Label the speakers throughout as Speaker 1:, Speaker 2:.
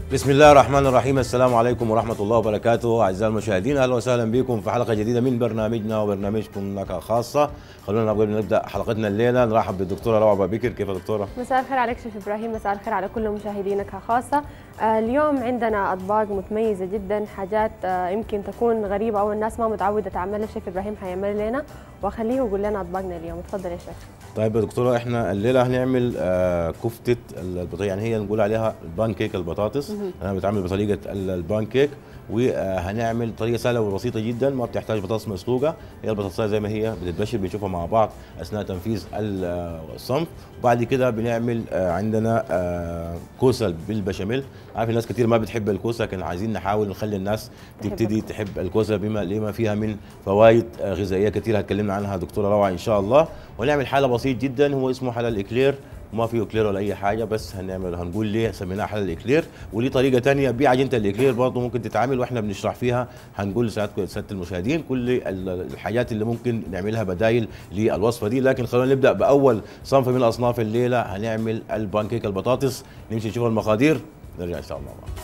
Speaker 1: بسم الله الرحمن الرحيم السلام عليكم ورحمة الله وبركاته أعزائي المشاهدين أهلا وسهلا بكم في حلقة جديدة من برنامجنا وبرنامجكم نكهة خاصة خلونا قبل ما نبدأ حلقتنا الليلة نرحب بالدكتورة روعة أبو بكر كيف يا دكتورة؟
Speaker 2: مساء الخير عليك شيف ابراهيم مساء الخير على كل مشاهدينك خاصه آه، اليوم عندنا اطباق متميزه جدا حاجات آه، يمكن تكون غريبه او الناس ما متعوده تعملها شيف ابراهيم حيعمل لنا واخليه يقول لنا اطباقنا اليوم تفضل يا شيف
Speaker 1: طيب يا دكتورة احنا الليلة هنعمل آه كفتة البطاطا يعني هي نقول عليها البان كيك البطاطس انا بتعمل بطريقة ال- البان كيك وهنعمل طريقة سهلة وبسيطة جدا ما بتحتاج بطاطس مسلوقة هي البطاطساية زي ما هي بتتبشر بنشوفها مع بعض أثناء تنفيذ ال- آه، الصنف وبعد كده بنعمل آه عندنا آه كوسة بالبشاميل عارف الناس كتير ما بتحب الكوسة لكن عايزين نحاول نخلي الناس
Speaker 2: تحب
Speaker 1: تبتدي تحب الكوسة بما لما فيها من فوائد آه، غذائية كتير هتكلمنا عنها دكتورة روعة إن شاء الله ونعمل حالة بسيط جدا هو اسمه حلال الإكلير ما فيه اكلير ولا اي حاجه بس هنعمل هنقول ليه سميناه حلال الاكلير وليه طريقه تانية بعجينه الاكلير برضه ممكن تتعمل واحنا بنشرح فيها هنقول لسعادتكم ساده المشاهدين كل ال- الحاجات اللي ممكن نعملها بدايل للوصفه دي لكن خلونا نبدا باول صنف من اصناف الليله هنعمل البانكيك البطاطس نمشي نشوف المقادير نرجع ان شاء الله مع بعض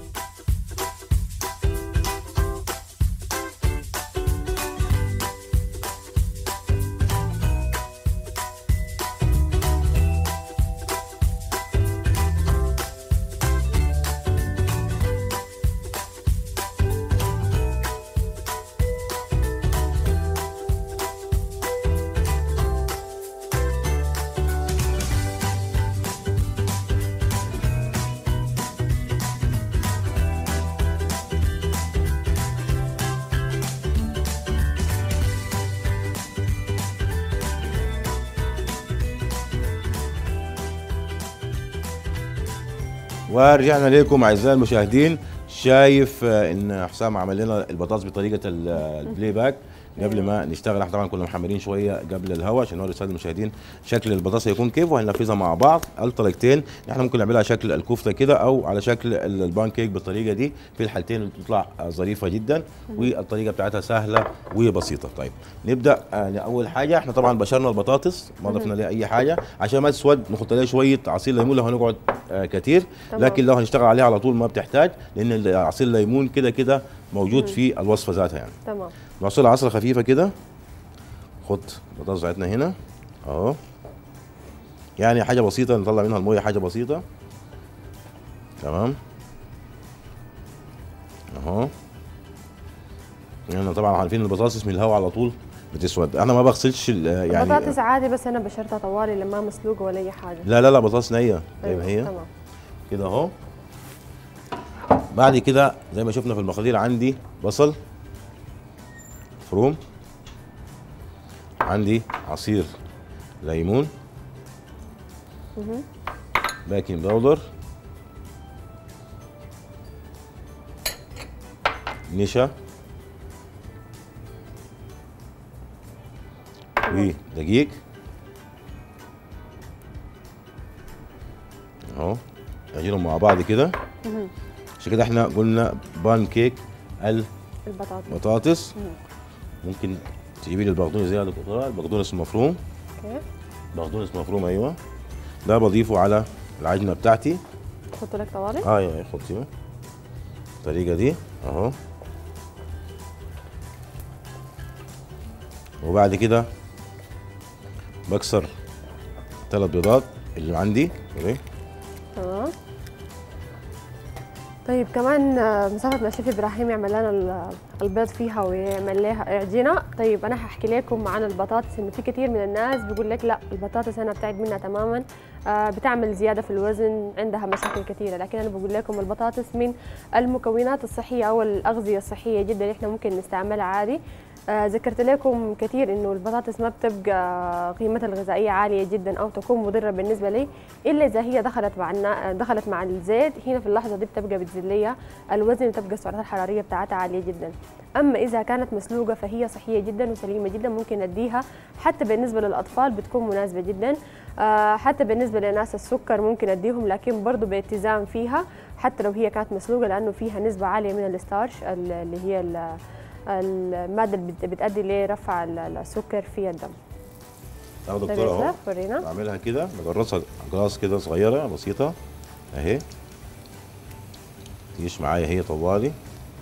Speaker 1: ورجعنا لكم اعزائي المشاهدين شايف آه، ان حسام عمل لنا البطاطس بطريقه ال- البلاي باك قبل ما نشتغل احنا طبعا كنا محمرين شويه قبل الهواء عشان نوري الساده المشاهدين شكل البطاطس هيكون كيف وهننفذها مع بعض الطريقتين احنا ممكن نعملها شكل الكفته كده او على شكل ال- البان كيك بالطريقه دي في الحالتين بتطلع آه، ظريفه جدا والطريقه بتاعتها سهله وبسيطه طيب نبدا آه، اول حاجه احنا طبعا بشرنا البطاطس ما ضفنا لها اي حاجه عشان ما تسود نحط لها شويه عصير ليمون لو هنقعد آه، كتير
Speaker 2: تمام.
Speaker 1: لكن لو هنشتغل عليها على طول ما بتحتاج لان عصير الليمون كده كده موجود في الوصفه ذاتها يعني
Speaker 2: تمام
Speaker 1: نعصر عصره خفيفه كده خد البطاطس بتاعتنا هنا اهو يعني حاجه بسيطه نطلع منها الميه حاجه بسيطه تمام اهو يعني طبعا عارفين البطاطس من الهواء على طول بتسود انا ما بغسلش ال- يعني
Speaker 2: البطاطس عادي بس انا بشرتها طوالي لما مسلوقه ولا اي حاجه
Speaker 1: لا لا لا بطاطس نيه زي ما
Speaker 2: أيوة،
Speaker 1: هي
Speaker 2: تمام
Speaker 1: كده اهو بعد كده زي ما شفنا في المقادير عندي بصل مفروم عندي عصير ليمون
Speaker 2: مهم.
Speaker 1: باكنج باودر نشا ودقيق اهو نعجنهم مع بعض كده
Speaker 2: مهم.
Speaker 1: عشان كده احنا قلنا بان كيك
Speaker 2: البطاطس
Speaker 1: البطاطس
Speaker 2: مهم.
Speaker 1: ممكن تجيبي لي البقدونس زي يا دكتوره البقدونس المفروم
Speaker 2: اوكي
Speaker 1: بقدونس مفروم ايوه ده بضيفه على العجنه بتاعتي
Speaker 2: احط لك طوالي
Speaker 1: اه ايوه خدتي الطريقه دي اهو وبعد كده بكسر ثلاث بيضات اللي عندي اهي
Speaker 2: تمام طيب كمان آه، مسافة ما الشيف ابراهيم يعمل لنا ال- البيض فيها ويعمل لها عجينه طيب انا هحكي لكم عن البطاطس انه في كثير من الناس بيقول لك لا البطاطس انا ابتعد منها تماما آه، بتعمل زياده في الوزن عندها مشاكل كثيره لكن انا بقول لكم البطاطس من المكونات الصحيه او الاغذيه الصحيه جدا احنا ممكن نستعملها عادي آه، ذكرت لكم كثير انه البطاطس ما بتبقى قيمتها الغذائيه عاليه جدا او تكون مضره بالنسبه لي الا اذا هي دخلت مع النا... دخلت مع الزيت هنا في اللحظه دي بتبقى بتزليها الوزن وتبقى السعرات الحراريه بتاعتها عاليه جدا اما اذا كانت مسلوقه فهي صحيه جدا وسليمه جدا ممكن اديها حتى بالنسبه للاطفال بتكون مناسبه جدا آه، حتى بالنسبه لناس السكر ممكن اديهم لكن برضه باتزان فيها حتى لو هي كانت مسلوقه لانه فيها نسبه عاليه من الستارش ال- اللي هي ال- الماده اللي بت- بتؤدي لرفع ال- السكر في الدم
Speaker 1: اهو
Speaker 2: طيب
Speaker 1: دكتور
Speaker 2: يا
Speaker 1: اهو
Speaker 2: سلاف، ورينا
Speaker 1: بعملها كده بجرسها جراس كده صغيره بسيطه اهي تجيش معايا هي طوالي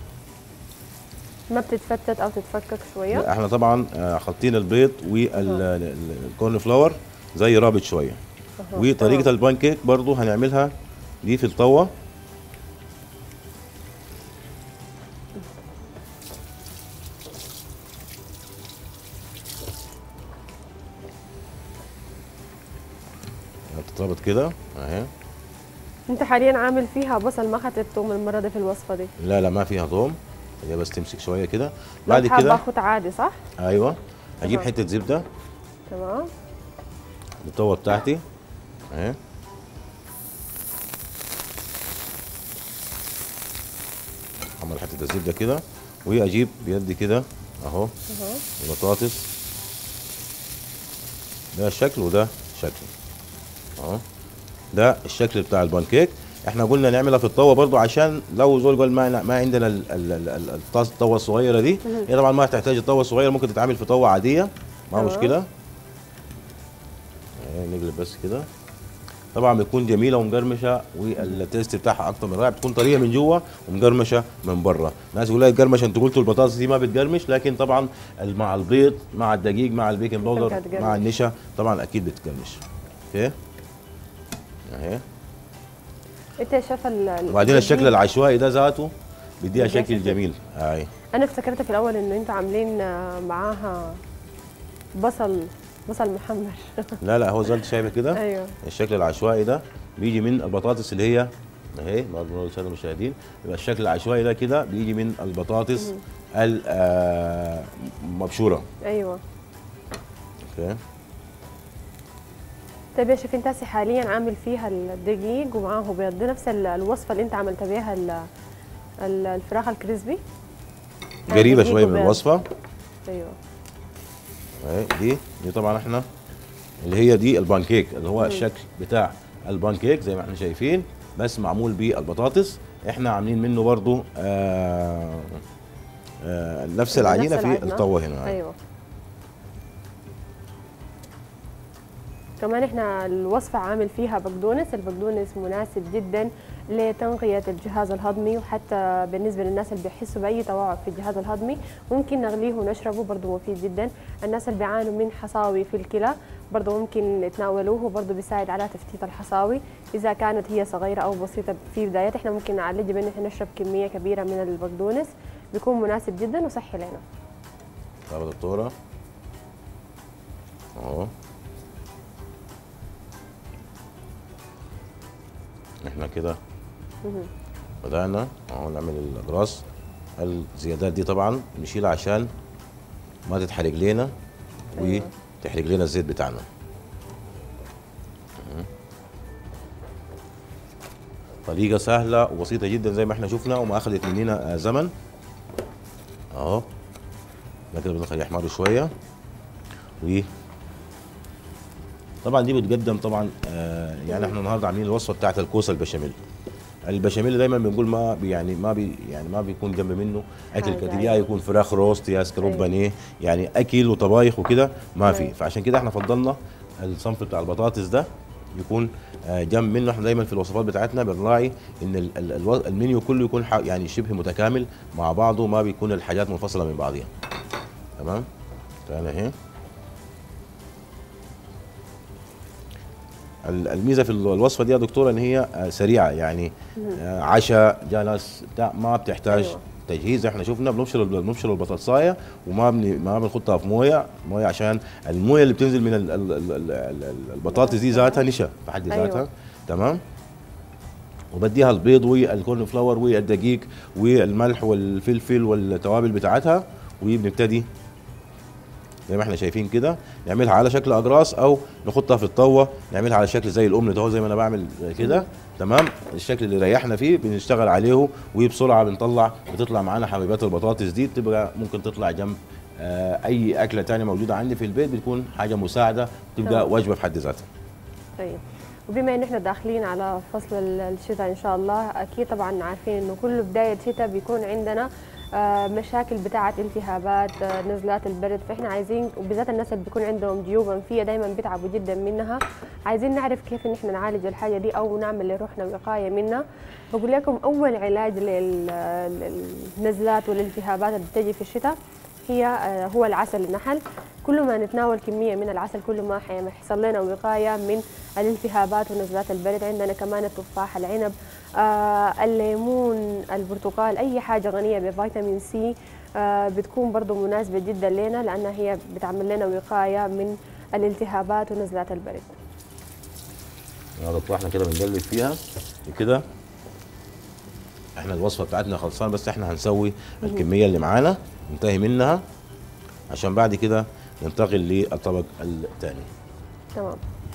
Speaker 2: ما بتتفتت او تتفكك شويه
Speaker 1: لا احنا طبعا آه، حاطين البيض والكورن فلاور زي رابط شويه
Speaker 2: أها،
Speaker 1: وطريقه
Speaker 2: تمام.
Speaker 1: البانكيك برضو هنعملها دي في الطوه تتربط كده اهي
Speaker 2: انت حاليا عامل فيها بصل ما اخذت الثوم المره دي في الوصفه دي
Speaker 1: لا لا ما فيها ثوم هي بس تمسك شويه كده
Speaker 2: لو
Speaker 1: بعد
Speaker 2: حابة
Speaker 1: كده
Speaker 2: اخد عادي صح
Speaker 1: ايوه اجيب
Speaker 2: تمام.
Speaker 1: حته زبده
Speaker 2: تمام
Speaker 1: الطوه بتاعتي اهي اعمل حته الزبده كده واجيب بيدي كده اهو
Speaker 2: أها.
Speaker 1: البطاطس ده شكل وده شكل اهو ده الشكل بتاع البانكيك احنا قلنا نعملها في الطاوه برضو عشان لو زول قال ما ما عندنا ال- ال- ال- ال- الطاس- الطاوه الصغيره دي
Speaker 2: مهم.
Speaker 1: هي طبعا ما تحتاج الطاوه الصغيره ممكن تتعمل في طاوه عاديه ما
Speaker 2: تمام.
Speaker 1: مشكله اهي نقلب بس كده طبعا بتكون جميله ومقرمشه والتيست بتاعها اكتر من رائع بتكون طريه من جوه ومقرمشه من بره ناس يقول لك قرمشه انتوا قلتوا البطاطس دي ما بتقرمش لكن طبعا ال- مع البيض مع الدقيق مع البيكنج باودر
Speaker 2: هتقرمش.
Speaker 1: مع النشا طبعا اكيد بتقرمش اوكي اهي
Speaker 2: انت يا شيف ال- ال-
Speaker 1: وبعدين الشكل
Speaker 2: الدقيق-
Speaker 1: العشوائي ده ذاته بيديها
Speaker 2: بيديها
Speaker 1: شكل
Speaker 2: شكل.
Speaker 1: جميل اي
Speaker 2: انا افتكرت في الاول انه انتوا عاملين آه، معاها بصل بصل محمر
Speaker 1: لا لا هو زي ما انت شايفه كده
Speaker 2: ايوه
Speaker 1: الشكل العشوائي ده بيجي من البطاطس اللي هي اهي برضه نقول للساده المشاهدين يبقى الشكل العشوائي ده كده بيجي من البطاطس المبشوره
Speaker 2: ايوه
Speaker 1: اوكي
Speaker 2: طيب يا شيف انت هسه حاليا عامل فيها الدقيق ومعاه بيض دي نفس ال- الوصفه اللي انت عملت بيها ال- ال- الفراخ الكريسبي
Speaker 1: قريبه
Speaker 2: دقيق
Speaker 1: شويه من
Speaker 2: وبيض.
Speaker 1: الوصفه
Speaker 2: ايوه
Speaker 1: اهي دي دي طبعا احنا اللي هي دي البانكيك اللي هو الشكل بتاع البانكيك زي ما احنا شايفين بس معمول بالبطاطس احنا عاملين منه برضو آه آه نفس العجينه في
Speaker 2: العجينة.
Speaker 1: الطاوه هنا
Speaker 2: ايوه كمان احنا الوصفة عامل فيها بقدونس البقدونس مناسب جدا لتنقية الجهاز الهضمي وحتى بالنسبة للناس اللي بيحسوا بأي تواعد في الجهاز الهضمي ممكن نغليه ونشربه برضه مفيد جدا الناس اللي بيعانوا من حصاوي في الكلى برضه ممكن يتناولوه وبرضه بيساعد على تفتيت الحصاوي إذا كانت هي صغيرة أو بسيطة في بدايات احنا ممكن نعالجها بأن احنا نشرب كمية كبيرة من البقدونس بيكون مناسب جدا وصحي لنا
Speaker 1: طب يا دكتوره اهو احنا كده
Speaker 2: مهم.
Speaker 1: بدأنا اهو نعمل الأقراص الزيادات دي طبعا نشيلها عشان ما تتحرق لنا
Speaker 2: أيوة.
Speaker 1: وتحرق لنا الزيت بتاعنا مهم. طريقة سهلة وبسيطة جدا زي ما احنا شفنا وما أخذت مننا آه، زمن اهو ده كده بنخليه يحمر شوية و طبعا دي بتقدم طبعا آه يعني احنا النهارده عاملين الوصفه بتاعت الكوسه البشاميل البشاميل دايما بنقول ما بي يعني ما بي يعني ما بيكون جنب منه اكل
Speaker 2: حاجة،
Speaker 1: كتير يا
Speaker 2: أيوة.
Speaker 1: يكون فراخ روست يا سكروب
Speaker 2: أيوة.
Speaker 1: بانيه يعني اكل وطبايخ وكده ما في
Speaker 2: أيوة.
Speaker 1: فعشان كده احنا فضلنا الصنف بتاع البطاطس ده يكون آه، جنب منه احنا دايما في الوصفات بتاعتنا بنراعي ان ال- ال- الو- المنيو كله يكون ح- يعني شبه متكامل مع بعضه ما بيكون الحاجات منفصله من بعضها تمام تعالى اهي ال- الميزه في ال- الوصفه دي يا دكتوره ان هي آه، سريعه يعني آه، عشاء جلس بتاع ما بتحتاج
Speaker 2: أيوة.
Speaker 1: تجهيز احنا شفنا بنبشر ال- بنبشر البطاطسايه وما بن ما بنحطها في مويه مويه عشان المويه اللي بتنزل من ال- ال- ال- ال- ال- البطاطس دي ذاتها نشا في حد
Speaker 2: أيوة.
Speaker 1: ذاتها تمام وبديها البيض والكورن فلاور والدقيق والملح والفلفل والتوابل بتاعتها وبنبتدي زي ما احنا شايفين كده نعملها على شكل اقراص او نحطها في الطاوه نعملها على شكل زي الاومليت اهو زي ما انا بعمل كده تمام الشكل اللي ريحنا فيه بنشتغل عليه وبسرعه بنطلع بتطلع معانا حبيبات البطاطس دي بتبقى ممكن تطلع جنب آه اي اكله تانية موجوده عندي في البيت بتكون حاجه مساعده تبقى
Speaker 2: تمام.
Speaker 1: وجبه في حد ذاتها
Speaker 2: طيب وبما ان احنا داخلين على فصل ال- الشتاء ان شاء الله اكيد طبعا عارفين انه كل بدايه شتاء بيكون عندنا آه، مشاكل بتاعه التهابات آه، نزلات البرد فاحنا عايزين وبالذات الناس اللي بيكون عندهم جيوب انفيه دائما بيتعبوا جدا منها عايزين نعرف كيف ان احنا نعالج الحاجه دي او نعمل لروحنا وقايه منها بقول لكم اول علاج للنزلات والالتهابات اللي بتجي في الشتاء هي آه، هو العسل النحل كل ما نتناول كميه من العسل كل ما حيحصل لنا وقايه من الالتهابات ونزلات البرد عندنا كمان التفاح العنب آه الليمون البرتقال اي حاجه غنيه بفيتامين سي آه بتكون برضو مناسبه جدا لنا لانها هي بتعمل لنا وقايه من الالتهابات ونزلات البرد
Speaker 1: يا دكتور احنا كده بنقلب فيها وكده احنا الوصفه بتاعتنا خلصانه بس احنا هنسوي الكميه اللي معانا ننتهي منها عشان بعد كده ننتقل للطبق الثاني
Speaker 2: تمام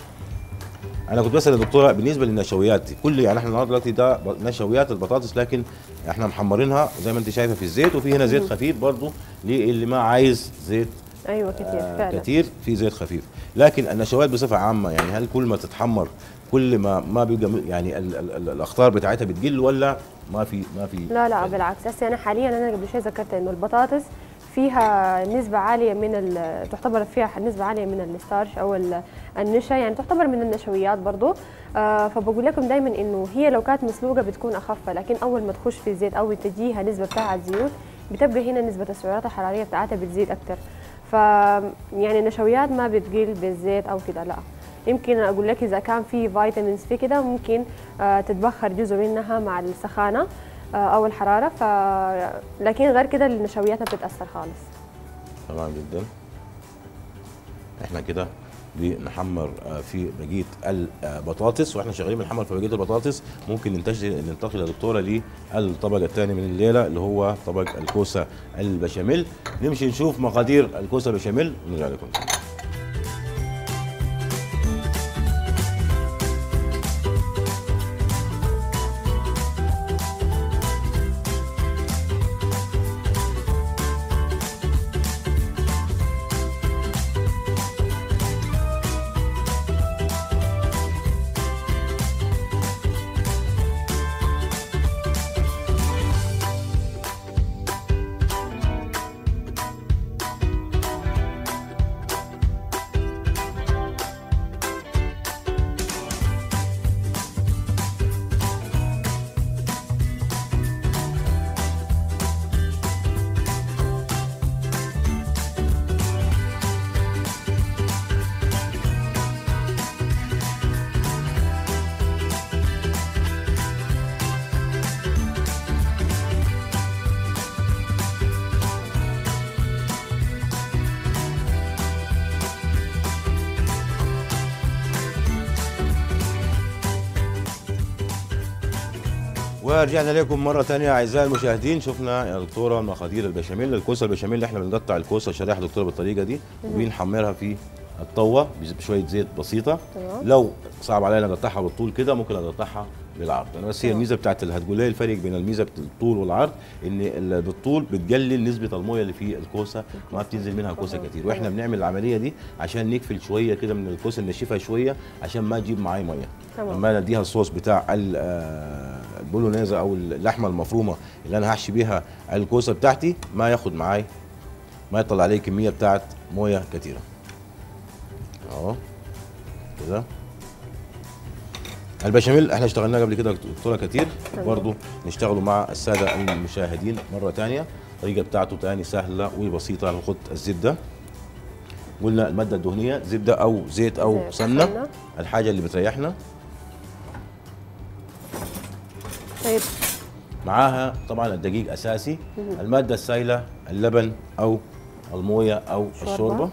Speaker 1: انا كنت بسال الدكتوره بالنسبه للنشويات كل يعني احنا النهارده دلوقتي ده ب- نشويات البطاطس لكن احنا محمرينها زي ما انت شايفه في الزيت وفي هنا زيت خفيف برضو للي ما عايز زيت
Speaker 2: ايوه كثير
Speaker 1: آه
Speaker 2: فعلا
Speaker 1: كتير في زيت خفيف لكن النشويات بصفه عامه يعني هل كل ما تتحمر كل ما ما بيبقى م- يعني ال ال ال الاخطار بتاعتها بتقل ولا ما في ما في
Speaker 2: لا لا بالعكس هسه انا حاليا انا قبل شوي ذكرت انه البطاطس فيها نسبة عالية من ال- تعتبر فيها نسبة عالية من الستارش او ال- النشا يعني تعتبر من النشويات برضو آه فبقول لكم دائما انه هي لو كانت مسلوقة بتكون اخف لكن اول ما تخش في الزيت او تجيها نسبة بتاعت زيوت بتبقى هنا نسبة السعرات الحرارية بتاعتها بتزيد اكتر ف يعني النشويات ما بتقل بالزيت او كده لا يمكن اقول لك اذا كان في فيتامينز في كده ممكن آه، تتبخر جزء منها مع السخانه آه، او الحراره ف لكن غير كده النشويات ما بتتاثر خالص
Speaker 1: تمام جدا احنا كده بنحمر آه، في بقيه البطاطس واحنا شغالين بنحمر في بقيه البطاطس ممكن ننتقل ننتقل يا دكتوره للطبق الثاني من الليله اللي هو طبق الكوسه البشاميل نمشي نشوف مقادير الكوسه البشاميل ونرجع لكم ورجعنا لكم مرة ثانية أعزائي المشاهدين شفنا يا دكتورة مقادير البشاميل الكوسة البشاميل احنا بنقطع الكوسة شرايح دكتورة بالطريقة دي وبنحمرها في الطوة بشوية زيت بسيطة
Speaker 2: تمام.
Speaker 1: لو صعب علينا نقطعها بالطول كده ممكن اقطعها بالعرض انا بس هي
Speaker 2: تمام.
Speaker 1: الميزه بتاعت اللي هتقول لي الفرق بين الميزه بتاعت الطول والعرض ان ال- بالطول بتقلل نسبه الميه اللي في الكوسه ما بتنزل منها كوسه
Speaker 2: تمام.
Speaker 1: كتير واحنا
Speaker 2: تمام.
Speaker 1: بنعمل العمليه دي عشان نقفل شويه كده من الكوسه ننشفها شويه عشان ما تجيب معايا ميه
Speaker 2: تمام.
Speaker 1: لما نديها الصوص بتاع ال- آه، البولونيزا او اللحمه المفرومه اللي انا هحشي بيها الكوسه بتاعتي ما ياخد معاي ما يطلع عليه كميه بتاعت مويه كتيره اهو كده البشاميل احنا اشتغلناه قبل كده دكتوره كتير
Speaker 2: تمام.
Speaker 1: برضو نشتغلوا مع الساده المشاهدين مره تانية الطريقه بتاعته تاني سهله وبسيطه نحط الزبده قلنا الماده الدهنيه زبده او زيت او
Speaker 2: زيت،
Speaker 1: سمنه
Speaker 2: سمنة.
Speaker 1: الحاجه اللي بتريحنا
Speaker 2: طيب
Speaker 1: معاها طبعا الدقيق اساسي الماده السائله اللبن او المويه او
Speaker 2: شوربة.
Speaker 1: الشوربه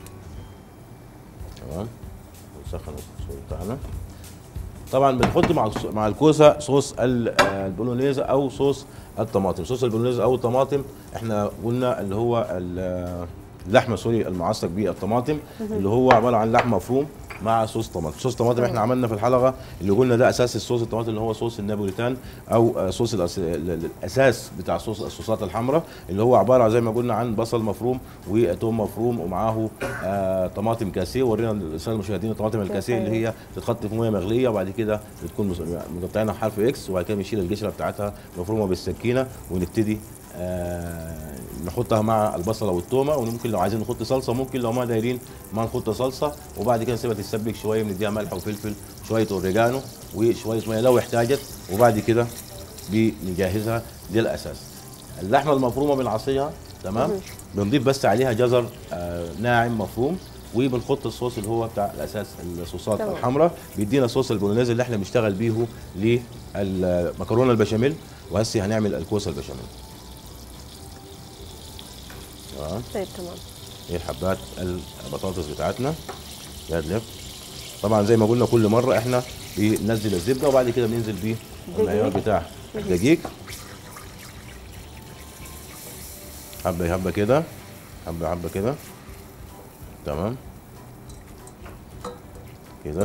Speaker 1: تمام نسخن الصوص بتاعنا طبعا بنحط مع الص- مع الكوسه صوص ال- آه، البولونيزا او صوص الطماطم صوص البولونيزا او الطماطم احنا قلنا اللي هو ال- آه، اللحمه سوري المعصق بالطماطم اللي هو عباره عن لحم مفروم مع صوص طماطم صوص طماطم احنا عملنا في الحلقه اللي قلنا ده اساس الصوص الطماطم اللي هو صوص النابوليتان او آه، صوص الأس... ال- الاساس بتاع صوص الصوصات الحمراء اللي هو عباره زي ما قلنا عن بصل مفروم وتوم مفروم ومعاه آه طماطم كاسيه ورينا الساده المشاهدين الطماطم الكاسيه اللي هي تتحط في ميه مغليه وبعد كده بتكون مس- مقطعينها حرف اكس وبعد كده بنشيل القشره بتاعتها مفرومه بالسكينه ونبتدي آه نحطها مع البصله والتومه وممكن لو عايزين نحط صلصه ممكن لو ما دايرين ما نحط صلصه وبعد كده نسيبها تتسبك شويه بنديها ملح وفلفل شويه اوريجانو وشويه ميه لو احتاجت وبعد كده بنجهزها للاساس اللحمه المفرومه بنعصيها تمام بنضيف بس عليها جزر آه ناعم مفروم وبنحط الصوص اللي هو بتاع الاساس الصوصات
Speaker 2: تمام.
Speaker 1: الحمراء بيدينا صوص البولونيز اللي احنا بنشتغل بيه للمكرونه البشاميل وهسه هنعمل الكوسه البشاميل تمام
Speaker 2: طيب تمام
Speaker 1: ايه حبات البطاطس بتاعتنا يدلف طبعا زي ما قلنا كل مره احنا بننزل الزبده وبعد كده بننزل بيه المعيار بتاع الدقيق حبه حبه كده حبه حبه كده تمام كده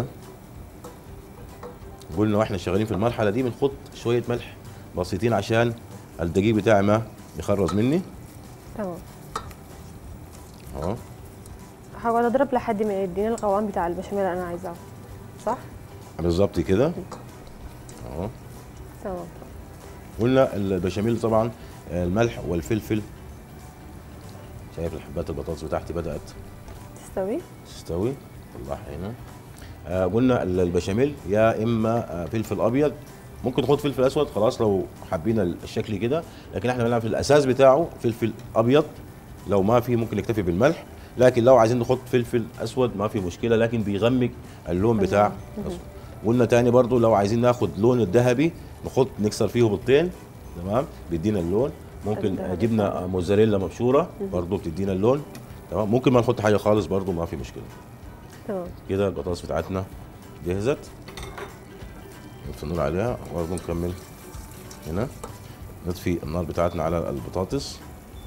Speaker 1: قلنا واحنا شغالين في المرحله دي بنحط شويه ملح بسيطين عشان الدقيق بتاعي ما يخرز مني
Speaker 2: تمام
Speaker 1: اهو
Speaker 2: هقعد اضرب لحد ما يديني القوام بتاع البشاميل اللي انا عايزاه صح؟
Speaker 1: بالظبط كده اهو
Speaker 2: تمام
Speaker 1: قلنا البشاميل طبعا الملح والفلفل شايف الحبات البطاطس بتاعتي بدات
Speaker 2: تستوي
Speaker 1: تستوي طلعها هنا آه قلنا ال- البشاميل يا اما آه فلفل ابيض ممكن تحط فلفل اسود خلاص لو حابين الشكل كده لكن احنا بنلعب في الاساس بتاعه فلفل ابيض لو ما في ممكن نكتفي بالملح لكن لو عايزين نحط فلفل اسود ما في مشكله لكن بيغمق اللون بتاع الأسود. قلنا تاني برضو لو عايزين ناخد لون الذهبي نحط نكسر فيه بيضتين تمام بيدينا اللون ممكن
Speaker 2: الذهبي
Speaker 1: جبنه موزاريلا مبشوره برضو بتدينا اللون تمام ممكن ما نحط حاجه خالص برضو ما في مشكله
Speaker 2: تمام
Speaker 1: كده البطاطس بتاعتنا جهزت نطفي النور عليها وبرضه نكمل هنا نطفي النار بتاعتنا على البطاطس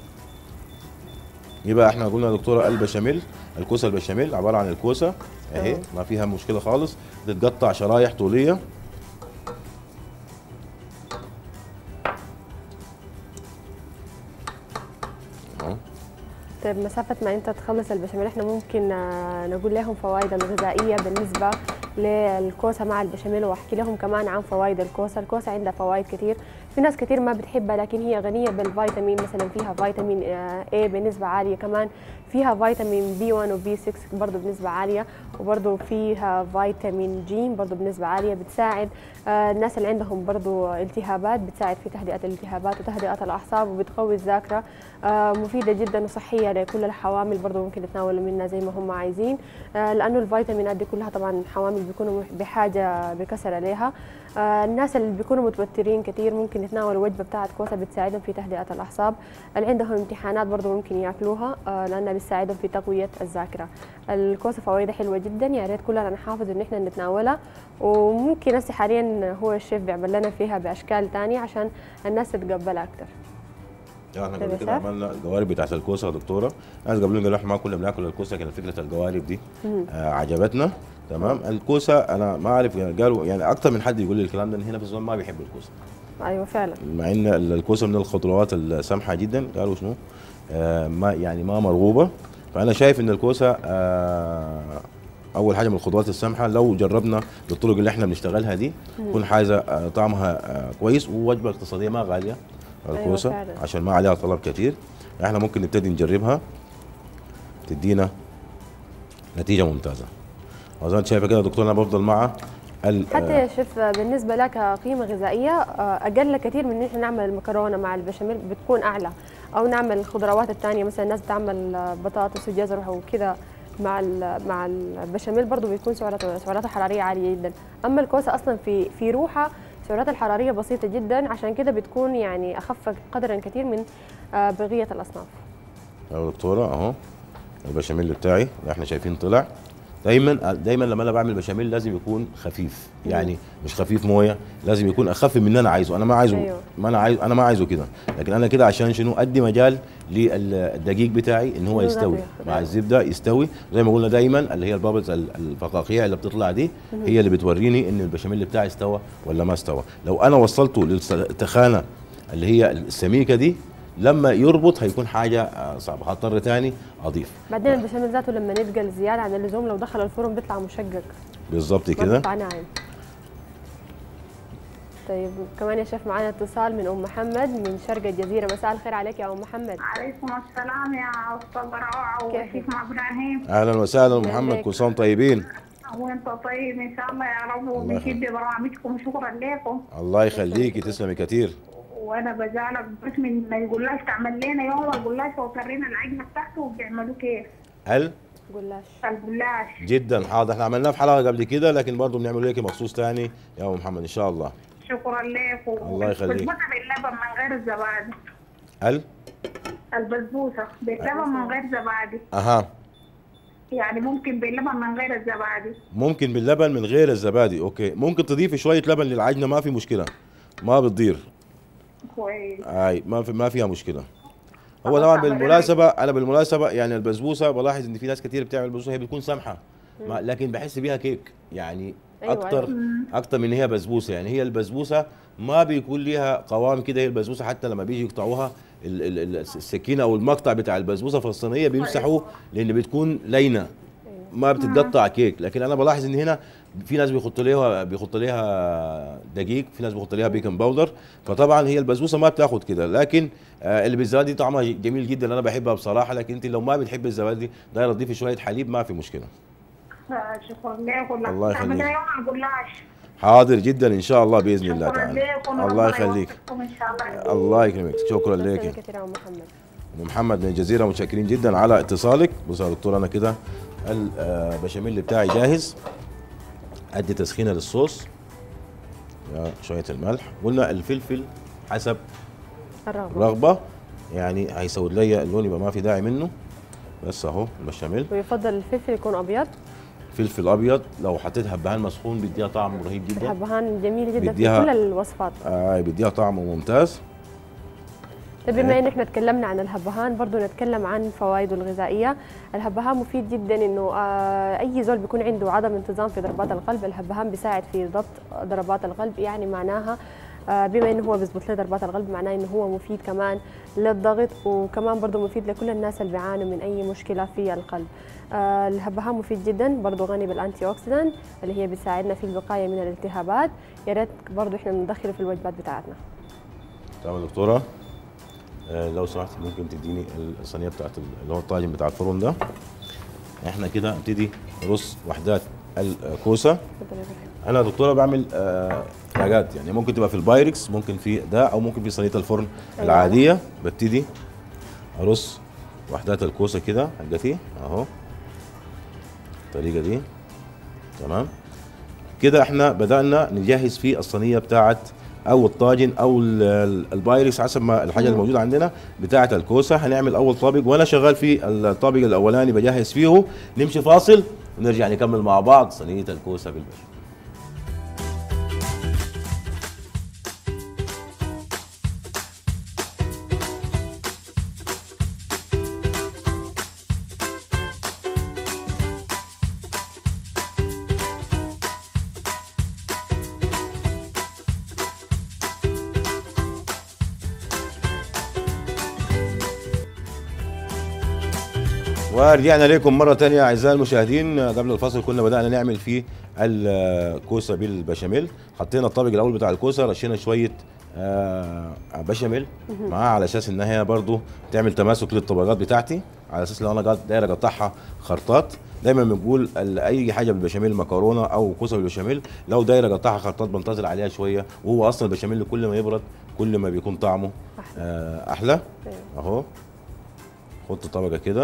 Speaker 1: يبقى احنا قلنا يا دكتوره البشاميل الكوسه البشاميل عباره عن الكوسه اهي
Speaker 2: تمام.
Speaker 1: ما فيها مشكله خالص تتقطع شرايح طوليه اهو
Speaker 2: طيب مسافة ما أنت تخلص البشاميل إحنا ممكن آه، نقول لهم فوائد الغذائية بالنسبة للكوسة مع البشاميل وأحكي لهم كمان عن فوائد الكوسة، الكوسة عندها فوائد كتير، في ناس كتير ما بتحبها لكن هي غنية بالفيتامين مثلا فيها فيتامين آه، A بنسبة عالية كمان فيها فيتامين بي 1 وبي 6 برضه بنسبة عالية وبرضه فيها فيتامين جي برضه بنسبة عالية بتساعد آه، الناس اللي عندهم برضه التهابات بتساعد في تهدئة الالتهابات وتهدئة الأعصاب وبتقوي الذاكرة آه، مفيدة جدا وصحية لكل الحوامل برضه ممكن يتناولوا منها زي ما هم عايزين آه، لأنه الفيتامينات دي كلها طبعا حوامل بيكونوا بحاجة بكثرة لها آه، الناس اللي بيكونوا متوترين كتير ممكن يتناولوا وجبة بتاعت كوسة بتساعدهم في تهدئة الأعصاب اللي عندهم امتحانات برضه ممكن ياكلوها آه، لأنها بتساعدهم في تقوية الذاكرة الكوسة فوائدها حلوة جدا يا ريت كلنا نحافظ إن احنا نتناولها وممكن هسه حاليا هو الشيف بيعمل لنا فيها بأشكال تانية عشان الناس تتقبلها أكتر
Speaker 1: يعني احنا
Speaker 2: طيب
Speaker 1: قبل
Speaker 2: يا
Speaker 1: كده
Speaker 2: شيف.
Speaker 1: عملنا القوارب بتاعت الكوسه يا دكتوره ناس قبل قالوا احنا ما كنا بناكل الكوسه كانت فكره القوارب دي آه عجبتنا تمام الكوسه انا ما اعرف يعني قالوا يعني اكثر من حد يقول لي الكلام ده إن هنا في الزمن ما بيحب الكوسه
Speaker 2: أيوة فعلا
Speaker 1: مع ان ال- الكوسه من الخضروات السامحه جدا قالوا شنو آه ما يعني ما مرغوبه فانا شايف ان الكوسه آه اول حاجه من الخضروات السامحه لو جربنا بالطرق اللي احنا بنشتغلها دي تكون حاجه آه طعمها آه كويس ووجبه اقتصاديه ما غاليه الكوسه
Speaker 2: فعلا.
Speaker 1: عشان ما عليها طلب كتير احنا ممكن نبتدي نجربها تدينا نتيجه ممتازه وزي ما انت شايفه كده يا دكتور انا بفضل مع ال-
Speaker 2: حتى يا شيف بالنسبه لك قيمه غذائيه آه، اقل كثير من ان احنا نعمل المكرونه مع البشاميل بتكون اعلى او نعمل الخضروات الثانيه مثلا الناس بتعمل آه، بطاطس وجزر وكذا مع ال- مع البشاميل برضه بيكون سعراته سعراته الحراريه عاليه جدا اما الكوسه اصلا في في روحها سعراتها الحراريه بسيطه جدا عشان كده بتكون يعني اخف قدرا كثير من آه، بقيه الاصناف
Speaker 1: يا دكتوره اهو البشاميل بتاعي اللي احنا شايفين طلع دايما دايما لما انا بعمل بشاميل لازم يكون خفيف يعني مش خفيف مويه لازم يكون اخف من اللي انا عايزه انا ما عايزه
Speaker 2: أيوة.
Speaker 1: ما انا عايز انا ما عايزه كده لكن انا كده عشان شنو ادي مجال للدقيق بتاعي ان هو
Speaker 2: إنه
Speaker 1: يستوي
Speaker 2: ياخد
Speaker 1: مع
Speaker 2: أيوة.
Speaker 1: الزبده يستوي زي ما قلنا دايما اللي هي البابلز ال- الفقاقيع اللي بتطلع دي هي اللي بتوريني ان البشاميل بتاعي استوى ولا ما استوى لو انا وصلته للتخانه اللي هي السميكه دي لما يربط هيكون حاجه آه، صعبه هضطر تاني اضيف
Speaker 2: بعدين البشاميل ذاته لما يتقل زياده عن اللزوم لو دخل الفرن بيطلع مشقق
Speaker 1: بالظبط
Speaker 2: ما
Speaker 1: كده
Speaker 2: بيطلع ناعم طيب كمان يا شيف معانا اتصال من ام محمد من شرق الجزيره مساء الخير عليك يا ام محمد
Speaker 3: عليكم السلام يا استاذ روعه
Speaker 2: كيفك؟
Speaker 3: وكيف مع ابراهيم
Speaker 1: اهلا وسهلا محمد
Speaker 2: يهنيك.
Speaker 1: كل سنه وانتم طيبين
Speaker 3: وانت طيب ان شاء الله يا رب
Speaker 1: الله
Speaker 3: وبنحب برامجكم شكرا لكم
Speaker 1: الله يخليكي تسلمي كتير
Speaker 3: وانا بزعلك بس من ما يقولهاش تعمل لنا يوم ما يقولهاش وترينا العجنه بتاعته وبيعملوا كيف
Speaker 1: هل
Speaker 2: قلاش
Speaker 3: الجلاش
Speaker 1: جدا حاضر احنا عملناه في حلقه قبل كده لكن برضه بنعمله لك مخصوص تاني يا ام محمد ان شاء الله
Speaker 3: شكرا لكم
Speaker 1: الله يخليك.
Speaker 3: بسبوسه باللبن من غير الزبادي
Speaker 1: هل
Speaker 3: البسبوسه باللبن من غير زبادي
Speaker 1: اها
Speaker 3: يعني ممكن باللبن من غير الزبادي
Speaker 1: ممكن باللبن من غير الزبادي اوكي ممكن تضيفي شويه لبن للعجنه ما في مشكله ما بتضير
Speaker 3: كويس
Speaker 1: اي ما في ما فيها مشكله هو
Speaker 3: خلاص
Speaker 1: طبعا
Speaker 3: عملنا
Speaker 1: بالمناسبه انا بالمناسبه يعني البسبوسه بلاحظ ان في ناس كتير بتعمل بسبوسه هي بتكون سمحه ما لكن بحس بيها كيك يعني
Speaker 2: أيوة،
Speaker 1: اكتر
Speaker 2: أيوة.
Speaker 1: اكتر من هي بسبوسه يعني هي البسبوسه ما بيكون ليها قوام كده هي البسبوسه حتى لما بيجي يقطعوها ال- ال- ال- السكينه او المقطع بتاع البسبوسه في الصينيه بيمسحوه لان بتكون لينه ما بتتقطع كيك لكن انا بلاحظ ان هنا في ناس بيحط ليها بيحط ليها دقيق في ناس بيحط ليها بيكنج باودر فطبعا هي البسبوسه ما بتاخد كده لكن آه اللي بالزبادي طعمها جميل جدا انا بحبها بصراحه لكن انت لو ما بتحب الزبادي دايره تضيفي شويه حليب ما في مشكله
Speaker 3: آه، شكرا لكم
Speaker 1: الله
Speaker 3: تعمل
Speaker 1: يخليك.
Speaker 3: لنا يوم الجلاش
Speaker 1: حاضر جدا ان شاء الله باذن الله
Speaker 3: شكرا
Speaker 1: تعالى
Speaker 3: لكم
Speaker 1: الله
Speaker 3: وربنا
Speaker 1: يخليك
Speaker 3: يوفقكم ان شاء الله
Speaker 1: الله يكرمك شكرا
Speaker 2: تسلمي
Speaker 1: لك
Speaker 2: كتير يا ام محمد
Speaker 1: ام محمد من الجزيره متشكرين جدا على اتصالك بص يا دكتور انا كده البشاميل بتاعي جاهز ادي تسخينه للصوص يا شويه الملح قلنا الفلفل حسب
Speaker 2: الرغبه
Speaker 1: رغبه يعني هيسود لي اللون يبقى ما في داعي منه بس اهو البشاميل
Speaker 2: ويفضل الفلفل يكون ابيض
Speaker 1: فلفل ابيض لو حطيت هبهان مسخون بيديها طعم رهيب جدا
Speaker 2: الحبهان جميل جدا في
Speaker 1: بديها-
Speaker 2: كل الوصفات
Speaker 1: آه بيديها طعم ممتاز
Speaker 2: طيب بما ان احنا تكلمنا عن الهبهان برضو نتكلم عن فوائده الغذائيه الهبهان مفيد جدا انه آه، اي زول بيكون عنده عدم انتظام في ضربات القلب الهبهان بيساعد في ضبط ضربات القلب يعني معناها آه، بما انه هو بيظبط له ضربات القلب معناه انه هو مفيد كمان للضغط وكمان برضو مفيد لكل الناس اللي بيعانوا من اي مشكله في القلب آه، الهبهان مفيد جدا برضو غني بالانتي اوكسيدانت اللي هي بيساعدنا في الوقايه من الالتهابات يا ريت برضو احنا ندخله في الوجبات بتاعتنا
Speaker 1: تمام يا دكتوره آه لو سمحت ممكن تديني الصينيه بتاعت ال- اللي هو الطاجن بتاع الفرن ده احنا كده نبتدي نرص وحدات الكوسه
Speaker 2: اتفضل يا إبراهيم.
Speaker 1: انا يا دكتوره بعمل آه حاجات يعني ممكن تبقى في البايركس ممكن في ده او ممكن في صينيه الفرن
Speaker 2: أيوة.
Speaker 1: العاديه ببتدي ارص وحدات الكوسه كده حقتي اهو الطريقه دي تمام كده احنا بدانا نجهز في الصينيه بتاعت او الطاجن او ال- ال- البايركس حسب ما الحاجه الموجوده عندنا بتاعت الكوسه هنعمل اول طابق وانا شغال في الطابق الاولاني بجهز فيه نمشي فاصل ونرجع نكمل مع بعض صينيه الكوسه بالبشر ورجعنا لكم مرة تانية أعزائي المشاهدين قبل الفاصل كنا بدأنا نعمل فيه الكوسة بالبشاميل حطينا الطابق الأول بتاع الكوسة رشينا شوية آه، بشاميل معاه على أساس إن هي برضو تعمل تماسك للطبقات بتاعتي على أساس لو أنا قاعد داير أقطعها خرطات دايما بنقول ال- أي حاجة بالبشاميل مكرونة أو كوسة بالبشاميل لو داير أقطعها خرطات بنتظر عليها شوية وهو أصلا البشاميل كل ما يبرد كل ما بيكون طعمه
Speaker 2: أحلى.
Speaker 1: آه، أحلى
Speaker 2: أيوة.
Speaker 1: أهو حط طبقة كده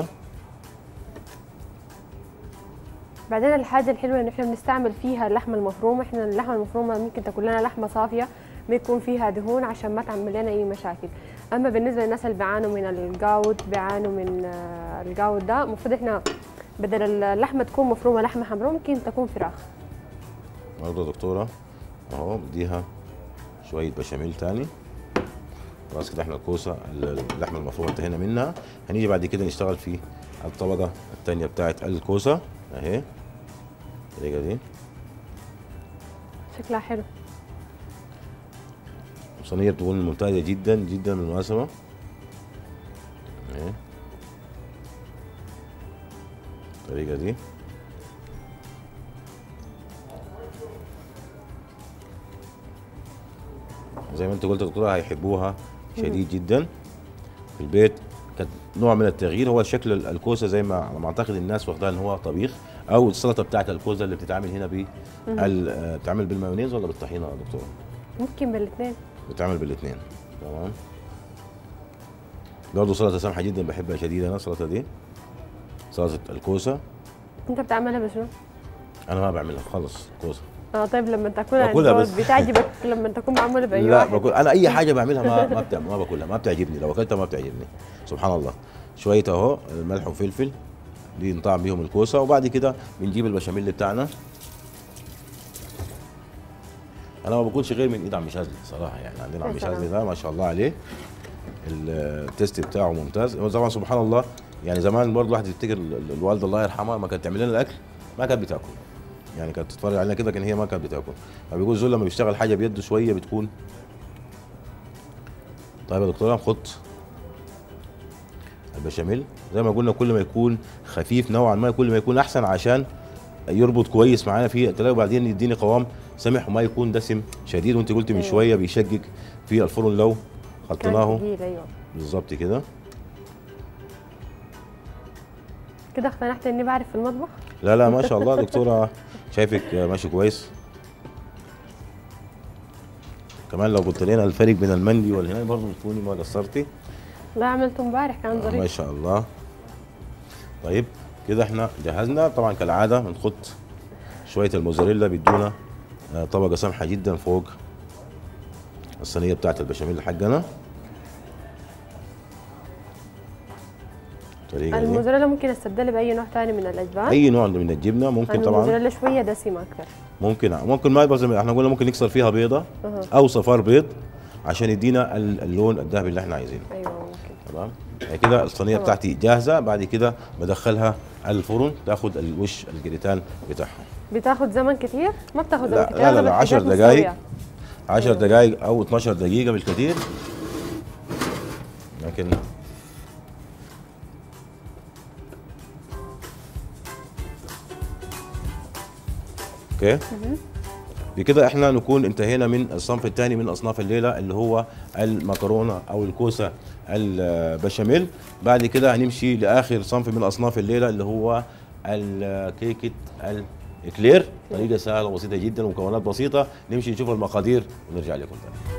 Speaker 2: بعدين الحاجة الحلوة إن إحنا بنستعمل فيها اللحمة المفرومة، إحنا اللحمة المفرومة ممكن تاكل لنا لحمة صافية ما يكون فيها دهون عشان ما تعمل لنا أي مشاكل، أما بالنسبة للناس اللي بيعانوا من الجاود بيعانوا من آه، الجاود ده المفروض إحنا بدل اللحمه تكون مفرومه لحمه حمراء ممكن تكون فراخ
Speaker 1: برضه يا دكتوره اهو بديها شويه بشاميل تاني خلاص كده احنا الكوسه اللحمه المفرومه انتهينا منها هنيجي بعد كده نشتغل في الطبقه الثانيه بتاعت الكوسه اهي الطريقه دي
Speaker 2: شكلها حلو
Speaker 1: صينيه بتكون ممتازه جدا جدا بالمناسبه اهي الطريقه دي زي ما انت قلت يا دكتوره هيحبوها شديد جدا في البيت كانت نوع من التغيير هو شكل ال- الكوسه زي ما على ما اعتقد الناس واخداها ان هو طبيخ او السلطه بتاعت الكوسه اللي بتتعمل هنا ب ال- آه، بتتعمل بالمايونيز ولا بالطحينه يا دكتوره؟
Speaker 2: ممكن بالاثنين
Speaker 1: بتعمل بالاثنين تمام برضه سلطه سمحه جدا بحبها شديد انا السلطه دي سلطه الكوسه
Speaker 2: انت بتعملها بشنو؟
Speaker 1: انا ما بعملها خالص كوسه
Speaker 2: اه طيب لما تاكلها
Speaker 1: باكلها
Speaker 2: انت
Speaker 1: بس.
Speaker 2: بتعجبك لما تكون معموله باي
Speaker 1: لا
Speaker 2: واحد
Speaker 1: باكل انا اي حاجه بعملها ما ما بتعمل ما باكلها ما بتعجبني لو اكلتها ما بتعجبني سبحان الله شويه اهو الملح وفلفل دي نطعم بيهم الكوسه وبعد كده بنجيب البشاميل بتاعنا انا ما باكلش غير من ايد عم شاذلي صراحه يعني عندنا
Speaker 2: يا
Speaker 1: عم
Speaker 2: سلام.
Speaker 1: شاذلي ده ما شاء الله عليه التيست بتاعه ممتاز هو طبعا سبحان الله يعني زمان برضه الواحد يفتكر ال- ال- الوالده الله يرحمها ما كانت تعمل لنا الاكل ما كانت بتاكل يعني كانت تتفرج علينا كده كان هي ما كانت بتاكل فبيقول زول لما بيشتغل حاجه بيده شويه بتكون طيب يا دكتوره نحط البشاميل زي ما قلنا كل ما يكون خفيف نوعا ما كل ما يكون احسن عشان يربط كويس معانا في التلاقي وبعدين يديني قوام سمح وما يكون دسم شديد وانت قلت من
Speaker 2: أيوة.
Speaker 1: شويه بيشقق في الفرن لو
Speaker 2: كان
Speaker 1: حطيناه
Speaker 2: تقيل ايوه
Speaker 1: بالظبط كده
Speaker 2: كده اقتنعت اني بعرف في المطبخ
Speaker 1: لا لا ما شاء الله دكتوره شايفك ماشي كويس كمان لو قلت لنا الفرق بين المندي والهنا برضه بتكوني ما قصرتي
Speaker 2: لا عملته امبارح كان
Speaker 1: آه، ما
Speaker 2: ظريف
Speaker 1: شاء الله طيب كده احنا جهزنا طبعا كالعاده بنحط شويه الموزاريلا بيدونا آه، طبقه سمحه جدا فوق الصينيه بتاعت البشاميل حقنا الطريقه دي
Speaker 2: الموزاريلا ممكن استبدلها باي نوع ثاني من الاجبان
Speaker 1: اي نوع من الجبنه ممكن طبعا
Speaker 2: الموزاريلا شويه دسمه اكثر
Speaker 1: ممكن ممكن ما يبقى زي ما احنا قلنا ممكن نكسر فيها بيضه او صفار بيض عشان يدينا ال- اللون الذهبي اللي احنا عايزينه
Speaker 2: ايوه ممكن
Speaker 1: تمام يعني كده الصينيه
Speaker 2: تمام.
Speaker 1: بتاعتي جاهزه بعد كده بدخلها على الفرن تاخد الوش الجريتان بتاعها
Speaker 2: بتاخد زمن كتير ما بتاخد زمن
Speaker 1: لا-
Speaker 2: كتير
Speaker 1: لا- لا-
Speaker 2: أغلب
Speaker 1: لا، عشر
Speaker 2: الحاجات
Speaker 1: دقايق.
Speaker 2: مستوية.
Speaker 1: 10 دقائق او 12 دقيقه بالكثير لكن اوكي بكده احنا نكون انتهينا من الصنف الثاني من اصناف الليله اللي هو المكرونه او الكوسه البشاميل بعد كده هنمشي لاخر صنف من اصناف الليله اللي هو الكيكه الاكلير طريقه سهله وبسيطه جدا ومكونات بسيطه نمشي نشوف المقادير ونرجع لكم تاني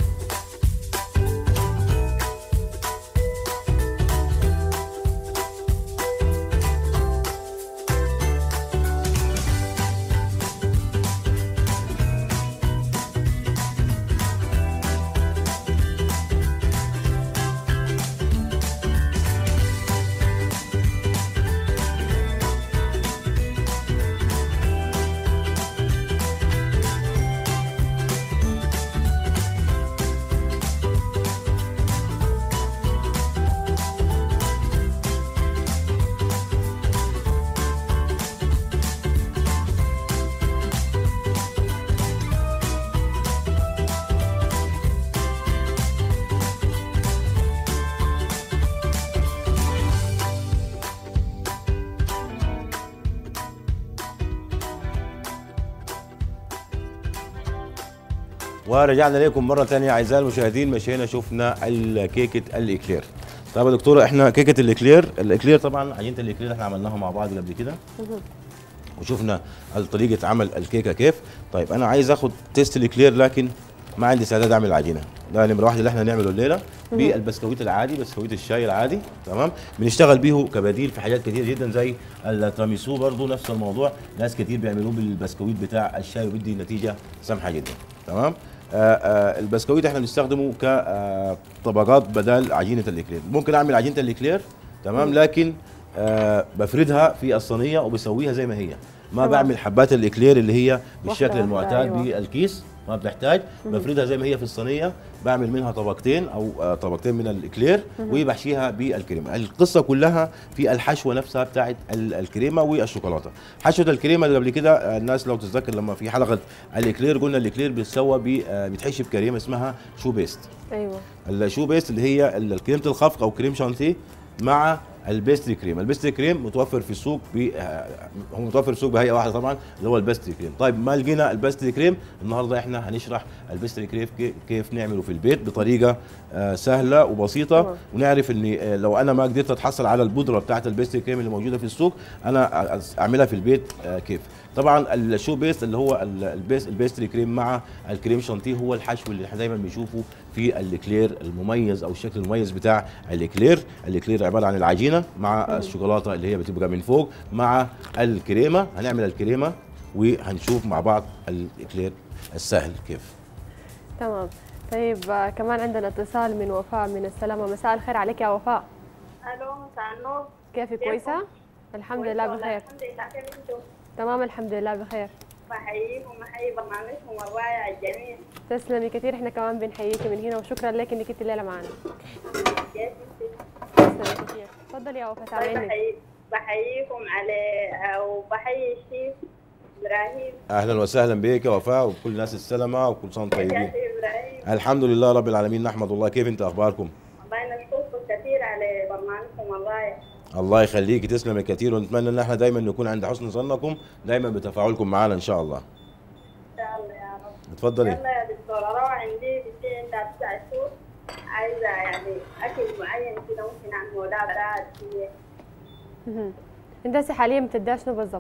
Speaker 1: ورجعنا لكم مره ثانيه اعزائي المشاهدين مشينا شفنا الكيكه الاكلير طيب يا دكتوره احنا كيكه الاكلير الاكلير طبعا عجينه الاكلير احنا عملناها مع بعض قبل كده وشفنا طريقه عمل الكيكه كيف طيب انا عايز اخد تيست الاكلير لكن ما عندي استعداد اعمل العجينه ده نمره واحد اللي احنا هنعمله الليله بالبسكويت العادي بسكويت الشاي العادي تمام بنشتغل بيه كبديل في حاجات كتير جدا زي التراميسو برضو نفس الموضوع ناس كتير بيعملوه بالبسكويت بتاع الشاي وبيدي نتيجه سمحه جدا تمام آه آه البسكويت احنا بنستخدمه كطبقات بدل عجينه الاكلير ممكن اعمل عجينه الاكلير تمام لكن آه بفردها في الصينيه وبسويها زي ما هي ما
Speaker 2: تمام.
Speaker 1: بعمل حبات الاكلير اللي هي بالشكل
Speaker 2: واحدة
Speaker 1: المعتاد
Speaker 2: أيوة.
Speaker 1: بالكيس ما بتحتاج بفردها زي ما هي في الصينيه بعمل منها طبقتين او آه، طبقتين من الاكلير وبحشيها بالكريمه القصه كلها في الحشوه نفسها بتاعت ال- الكريمه والشوكولاته حشوه الكريمه اللي قبل كده آه، الناس لو تتذكر لما في حلقه الاكلير قلنا الاكلير بيتسوى ب- آه، بيتحشي بكريمه اسمها شو بيست
Speaker 2: ايوه
Speaker 1: الشو بيست اللي هي ال- كريمه الخفق او كريم شانتيه مع البيستري كريم البيستري كريم متوفر في السوق ب آه، هو متوفر في السوق بهيئه واحده طبعا اللي هو البيستري كريم طيب ما لقينا البيستري كريم النهارده احنا هنشرح البيستري كريم كي- كيف نعمله في البيت بطريقه آه، سهله وبسيطه
Speaker 2: تمام.
Speaker 1: ونعرف ان آه، لو انا ما قدرت اتحصل على البودره بتاعت البيستري كريم اللي موجوده في السوق انا أ- اعملها في البيت آه، كيف طبعا الشو بيست اللي هو ال- البيس البيستري كريم مع الكريم شانتيه هو الحشو اللي احنا دايما بنشوفه في الاكلير المميز او الشكل المميز بتاع الاكلير الاكلير عباره عن العجينه مع الشوكولاته اللي هي بتبقى من فوق مع الكريمه هنعمل الكريمه وهنشوف مع بعض الاكلير السهل كيف
Speaker 2: تمام طيب آه، كمان عندنا اتصال من وفاء من السلامه مساء الخير عليك يا وفاء
Speaker 3: الو مساء النور
Speaker 2: كيفك كويسه الحمد لله بخير
Speaker 3: الحمد لله كيف انتم؟
Speaker 2: تمام الحمد لله بخير
Speaker 3: بحييكم وبحيي برنامجكم الرائع الجميل
Speaker 2: تسلمي كثير احنا كمان بنحييكي من هنا وشكرا لك انك انت الليله معنا
Speaker 3: كيف انت؟
Speaker 2: تسلمي كثير تفضلي يا وفاء
Speaker 3: طيب
Speaker 2: سامعينك
Speaker 3: بحيي بحييكم على وبحيي الشيف ابراهيم
Speaker 1: اهلا وسهلا بك يا وفاء وكل الناس السلامه وكل سنه وانتم
Speaker 3: يا
Speaker 1: طيبين
Speaker 3: شيف ابراهيم
Speaker 1: الحمد لله رب العالمين نحمد الله كيف انت اخباركم
Speaker 3: والله نشكركم كثير على برنامجكم الرائع
Speaker 1: الله يخليك تسلم كثير ونتمنى ان احنا دايما نكون عند حسن ظنكم دايما بتفاعلكم معنا ان شاء الله
Speaker 3: ان شاء الله يا رب
Speaker 1: اتفضلي
Speaker 3: يلا يا دكتورة روعة عندي بنتي عندها تسع شهور عايزة يعني أكل معين كده ممكن أعمله لا براد فيه
Speaker 2: مهم. انت هسه حاليا بتديها شنو بالضبط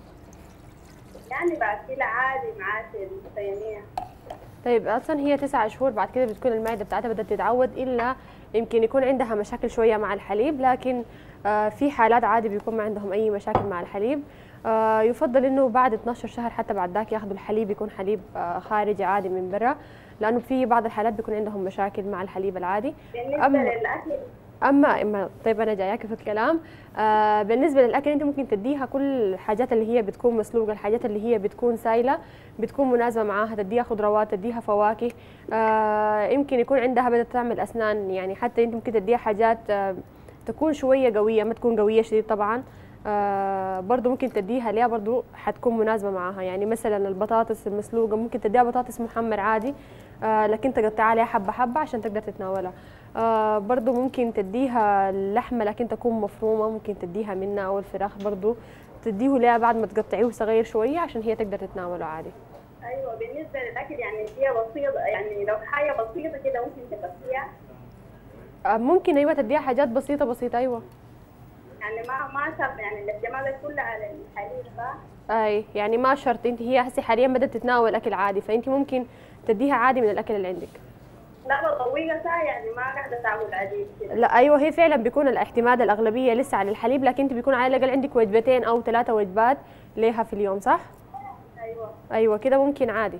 Speaker 3: يعني بأكلها عادي معاش الصينية
Speaker 2: طيب اصلا هي تسعة شهور بعد كده بتكون المعده بتاعتها بدات تتعود الا يمكن يكون عندها مشاكل شويه مع الحليب لكن آه في حالات عادي بيكون ما عندهم اي مشاكل مع الحليب آه يفضل انه بعد 12 شهر حتى بعد ذاك ياخذوا الحليب يكون حليب آه خارجي عادي من برا لانه في بعض الحالات بيكون عندهم مشاكل مع الحليب العادي
Speaker 3: بالنسبة
Speaker 2: أما
Speaker 3: للأكل
Speaker 2: اما اما طيب انا جاياك في الكلام آه بالنسبه للاكل انت ممكن تديها كل الحاجات اللي هي بتكون مسلوقه الحاجات اللي هي بتكون سايله بتكون مناسبه معاها تديها خضروات تديها فواكه آه يمكن يكون عندها بدات تعمل اسنان يعني حتى انت ممكن تديها حاجات آه تكون شويه قويه ما تكون قويه شديد طبعا آه برضو ممكن تديها ليها برضو حتكون مناسبة معاها يعني مثلا البطاطس المسلوقة ممكن تديها بطاطس محمر عادي آه لكن تقطعها عليها حبة حبة عشان تقدر تتناولها آه برضو ممكن تديها اللحمة لكن تكون مفرومة ممكن تديها منها أو الفراخ برضو تديه ليها بعد ما تقطعيه صغير شوية عشان هي تقدر تتناوله عادي
Speaker 3: أيوة بالنسبة للأكل يعني هي بسيطة يعني لو حاجة بسيطة كده ممكن تكفيها
Speaker 2: آه ممكن أيوة تديها حاجات بسيطة بسيطة أيوة
Speaker 3: يعني ما ما شرط يعني الاعتماد كله على الحليب صح؟
Speaker 2: اي يعني ما شرط انت هي هسه حاليا بدات تتناول اكل عادي فانت ممكن تديها عادي من الاكل اللي عندك
Speaker 3: لا بطويقة صح يعني ما قاعدة تاكل عديد كده
Speaker 2: لا ايوه هي فعلا بيكون الاعتماد الاغلبيه لسه على الحليب لكن انت بيكون على الاقل عندك وجبتين او ثلاثه وجبات ليها في اليوم صح
Speaker 3: أيوة
Speaker 2: ايوه كده ممكن عادي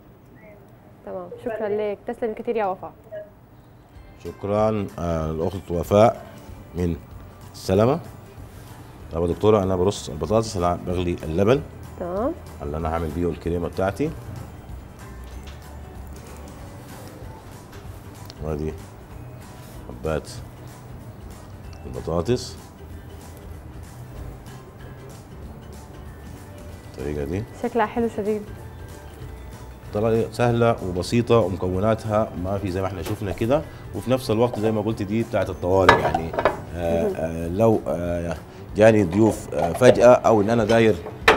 Speaker 2: تمام شكرا لك تسلم كثير يا وفاء
Speaker 1: شكرا آه الاخت وفاء من السلامه طب يا دكتوره انا برص البطاطس انا بغلي اللبن
Speaker 2: تمام
Speaker 1: اللي انا هعمل بيه الكريمه بتاعتي وادي حبات البطاطس الطريقه دي
Speaker 2: شكلها حلو شديد
Speaker 1: طريقه سهله وبسيطه ومكوناتها ما في زي ما احنا شفنا كده وفي نفس الوقت زي ما قلت دي بتاعت الطوارئ يعني آه آه لو آه جاني ضيوف آه فجاه او ان انا داير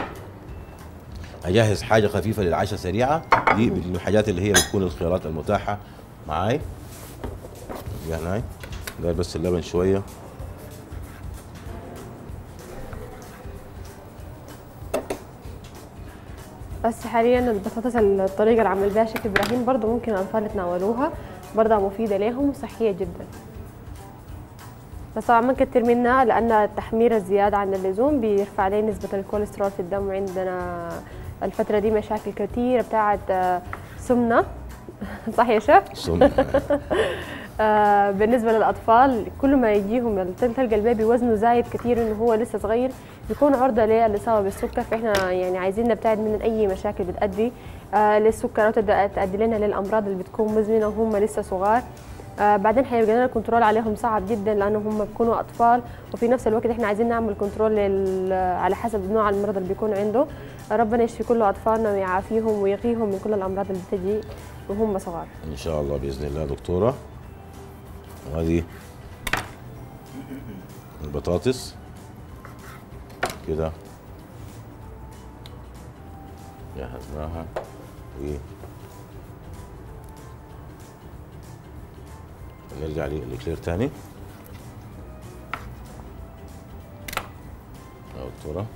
Speaker 1: اجهز حاجه خفيفه للعشاء سريعه دي من الحاجات اللي هي بتكون الخيارات المتاحه معاي يعني هاي داير بس اللبن شويه
Speaker 2: بس حاليا البطاطس الطريقه اللي عمل بها شيف ابراهيم برضه ممكن الاطفال يتناولوها برضه مفيده لهم وصحيه جدا بس طبعا ما نكتر منها لان التحمير الزياده عن اللزوم بيرفع عليه نسبه الكوليسترول في الدم وعندنا الفتره دي مشاكل كتير بتاعت آه، سمنه صح يا شيف
Speaker 1: السم
Speaker 2: آه بالنسبه للاطفال كل ما يجيهم ال- تلقى البيبي وزنه زايد كثير انه هو لسه صغير بيكون عرضه للاصابه بالسكر فاحنا يعني عايزين نبتعد من اي مشاكل بتؤدي آه للسكر او تد- تؤدي لنا للامراض اللي بتكون مزمنه وهم لسه صغار آه بعدين حيبقى لنا الكنترول عليهم صعب جدا لانه هم بيكونوا اطفال وفي نفس الوقت احنا عايزين نعمل كنترول لل- على حسب نوع المرض اللي بيكون عنده آه ربنا يشفي كل اطفالنا ويعافيهم ويقيهم من كل الامراض اللي بتجي وهم صغار
Speaker 1: ان شاء الله باذن الله دكتوره وهذه البطاطس كده جهزناها و نرجع للكلير تاني يا دكتوره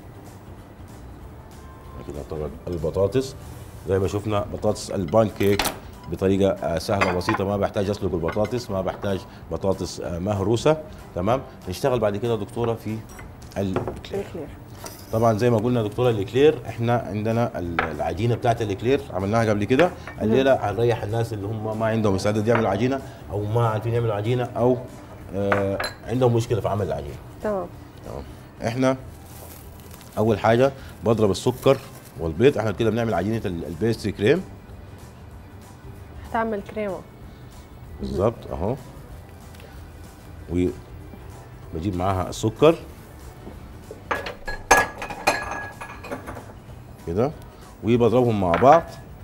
Speaker 1: كده طبعا البطاطس زي ما شفنا بطاطس البانكيك بطريقه آه، سهله وبسيطه ما بحتاج اسلق البطاطس ما بحتاج بطاطس آه، مهروسه تمام نشتغل بعد كده دكتوره في الكلير
Speaker 2: الكلير
Speaker 1: طبعا زي ما قلنا دكتوره الاكلير احنا عندنا ال- العجينه بتاعت الاكلير عملناها قبل كده الليله هنريح الناس اللي هم ما عندهم استعداد يعملوا عجينه او ما عارفين يعملوا عجينه او آه عندهم مشكله في عمل العجينه
Speaker 2: تمام
Speaker 1: تمام احنا اول حاجه بضرب السكر والبيض احنا كده بنعمل عجينه ال- البيستري كريم
Speaker 2: هتعمل كريمه
Speaker 1: بالظبط اهو وبجيب معاها السكر كده وبضربهم مع بعض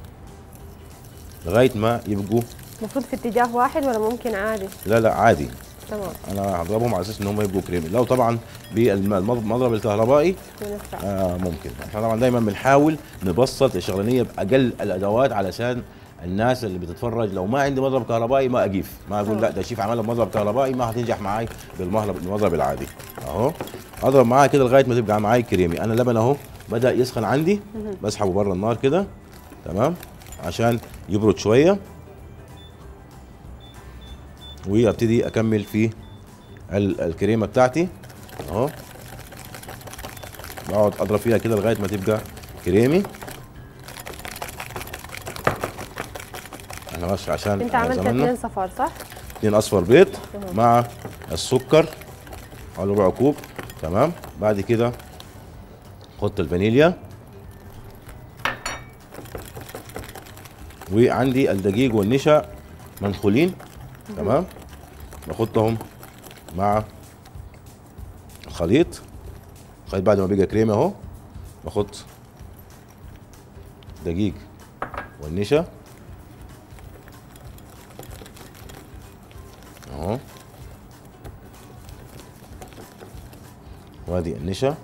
Speaker 1: لغايه ما يبقوا
Speaker 2: المفروض في اتجاه واحد ولا ممكن عادي
Speaker 1: لا لا عادي
Speaker 2: تمام
Speaker 1: انا هضربهم على اساس ان هم يبقوا كريمي لو طبعا بالمضرب الكهربائي
Speaker 2: ونفع
Speaker 1: آه ممكن احنا طبعا دايما بنحاول نبسط الشغلانيه باقل الادوات علشان الناس اللي بتتفرج لو ما عندي مضرب كهربائي ما اجيف ما اقول لا ده شيف عملها بمضرب كهربائي ما هتنجح معاي بالمضرب المضرب العادي اهو اضرب معاها كده لغايه ما تبقى معاي كريمي انا اللبن اهو بدا يسخن عندي بسحبه بره النار كده تمام عشان يبرد شويه وابتدي اكمل في ال- الكريمه بتاعتي اهو بقعد اضرب فيها كده لغايه ما تبقى كريمي احنا بس عشان
Speaker 2: انت عملت
Speaker 1: زماننا.
Speaker 2: اثنين صفار صح؟
Speaker 1: اتنين اصفر بيض مع السكر على ربع كوب تمام بعد كده حط الفانيليا وعندي الدقيق والنشا منخولين تمام بحطهم مع الخليط الخليط بعد ما بقى كريمه اهو بحط دقيق والنشا اهو وادي النشا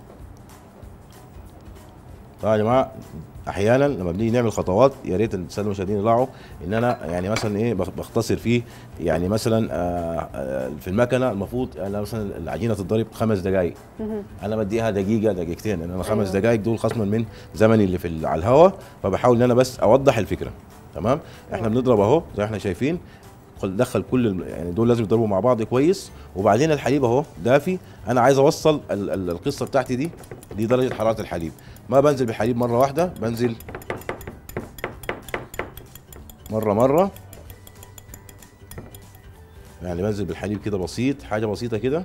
Speaker 1: طبعا يا جماعه احيانا لما بنيجي نعمل خطوات يا ريت الساده المشاهدين يلاحظوا ان انا يعني مثلا ايه بخ- بختصر فيه يعني مثلا آه، آه، في المكنه المفروض انا مثلا العجينه تتضرب خمس دقائق انا بديها دقيقه دقيقتين لان انا خمس
Speaker 2: أيوة.
Speaker 1: دقائق دول خصما من زمني اللي في ال- على الهواء فبحاول ان انا بس اوضح الفكره تمام احنا بنضرب اهو زي ما احنا شايفين قل- دخل كل الم- يعني دول لازم يضربوا مع بعض كويس وبعدين الحليب اهو دافي انا عايز اوصل ال- ال- القصه بتاعتي دي دي درجه حراره الحليب ما بنزل بالحليب مره واحده بنزل مره مره يعني بنزل بالحليب كده بسيط حاجه بسيطه كده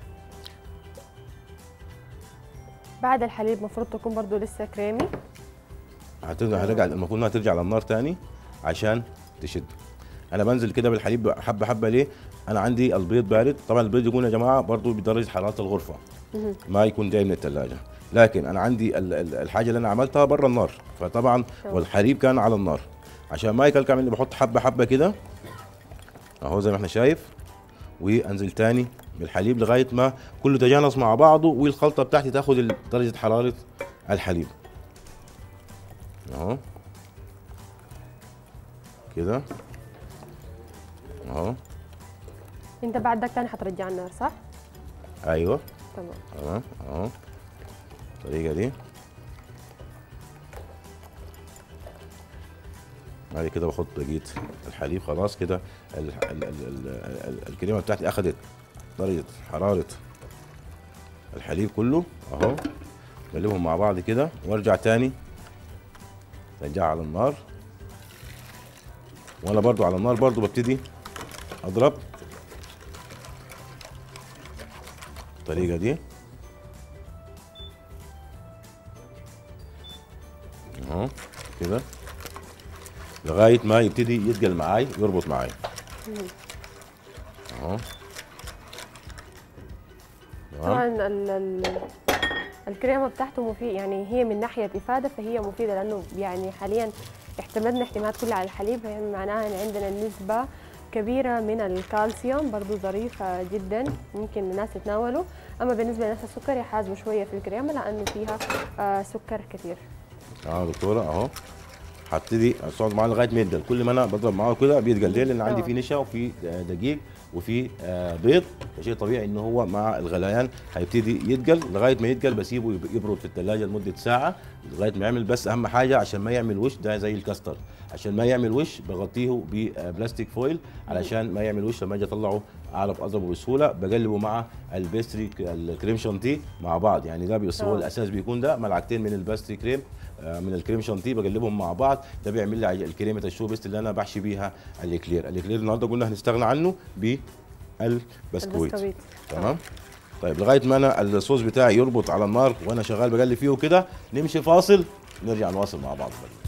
Speaker 2: بعد الحليب المفروض تكون برضو لسه كريمي
Speaker 1: هترجع هرجع المفروض انها ترجع للنار تاني عشان تشد انا بنزل كده بالحليب حبه حبه ليه انا عندي البيض بارد طبعا البيض يكون يا جماعه برضو بدرجه حراره الغرفه ما يكون جاي من الثلاجه لكن انا عندي ال- ال- الحاجه اللي انا عملتها بره النار فطبعا
Speaker 2: تمام.
Speaker 1: والحليب كان على النار عشان ما يكلكع مني بحط حبه حبه كده اهو زي ما احنا شايف وانزل تاني بالحليب لغايه ما كله تجانس مع بعضه والخلطه بتاعتي تاخد ال- درجه حراره الحليب اهو كده اهو
Speaker 2: انت بعد ده تاني حترجع النار صح؟
Speaker 1: ايوه
Speaker 2: تمام
Speaker 1: تمام اهو الطريقه دي بعد كده بحط بقيه الحليب خلاص كده ال- ال- ال- ال- ال- الكريمه بتاعتي اخذت درجه حراره الحليب كله اهو بقلبهم مع بعض كده وارجع تاني ارجع على النار وانا برضو على النار برضو ببتدي اضرب بالطريقه دي اهو كده لغايه ما يبتدي يتقل معاي يربط معاي اهو تمام
Speaker 2: طبعا ال ال الكريمه بتاعته مفيد يعني هي من ناحيه افاده فهي مفيده لانه يعني حاليا اعتمدنا اعتماد كله على الحليب يعني معناها ان عندنا نسبه كبيرة من الكالسيوم برضو ظريفة جدا ممكن الناس تتناوله أما بالنسبة لناس السكر يحازموا شوية في الكريمة لأنه فيها آه سكر كثير
Speaker 1: اه دكتوره اهو هبتدي اصعد معاه لغايه ما يتقل كل ما انا بضرب معاه كده بيتقل ليه لان عندي
Speaker 2: آه.
Speaker 1: فيه نشا وفي دقيق وفي آه، بيض فشيء طبيعي ان هو مع الغليان هيبتدي يتقل لغايه ما يتقل بسيبه يب- يبرد في الثلاجه لمده ساعه لغايه ما يعمل بس اهم حاجه عشان ما يعمل وش ده زي الكاستر عشان ما يعمل وش بغطيه ببلاستيك فويل علشان ما يعمل وش لما اجي اطلعه اعرف اضربه بسهوله بقلبه مع البيستري ك- الكريم شانتيه مع بعض يعني ده بس هو
Speaker 2: آه.
Speaker 1: الاساس بيكون ده ملعقتين من الباستري كريم آه، من الكريم شانتيه بقلبهم مع بعض ده بيعمل لي عج- الكريمه الشو بيست اللي انا بحشي بيها الاكلير الاكلير النهارده قلنا هنستغنى عنه بالبسكويت
Speaker 2: البسكويت
Speaker 1: تمام طيب لغايه ما انا الصوص بتاعي يربط على النار وانا شغال بقلب فيه وكده نمشي فاصل نرجع نواصل مع بعض بقى.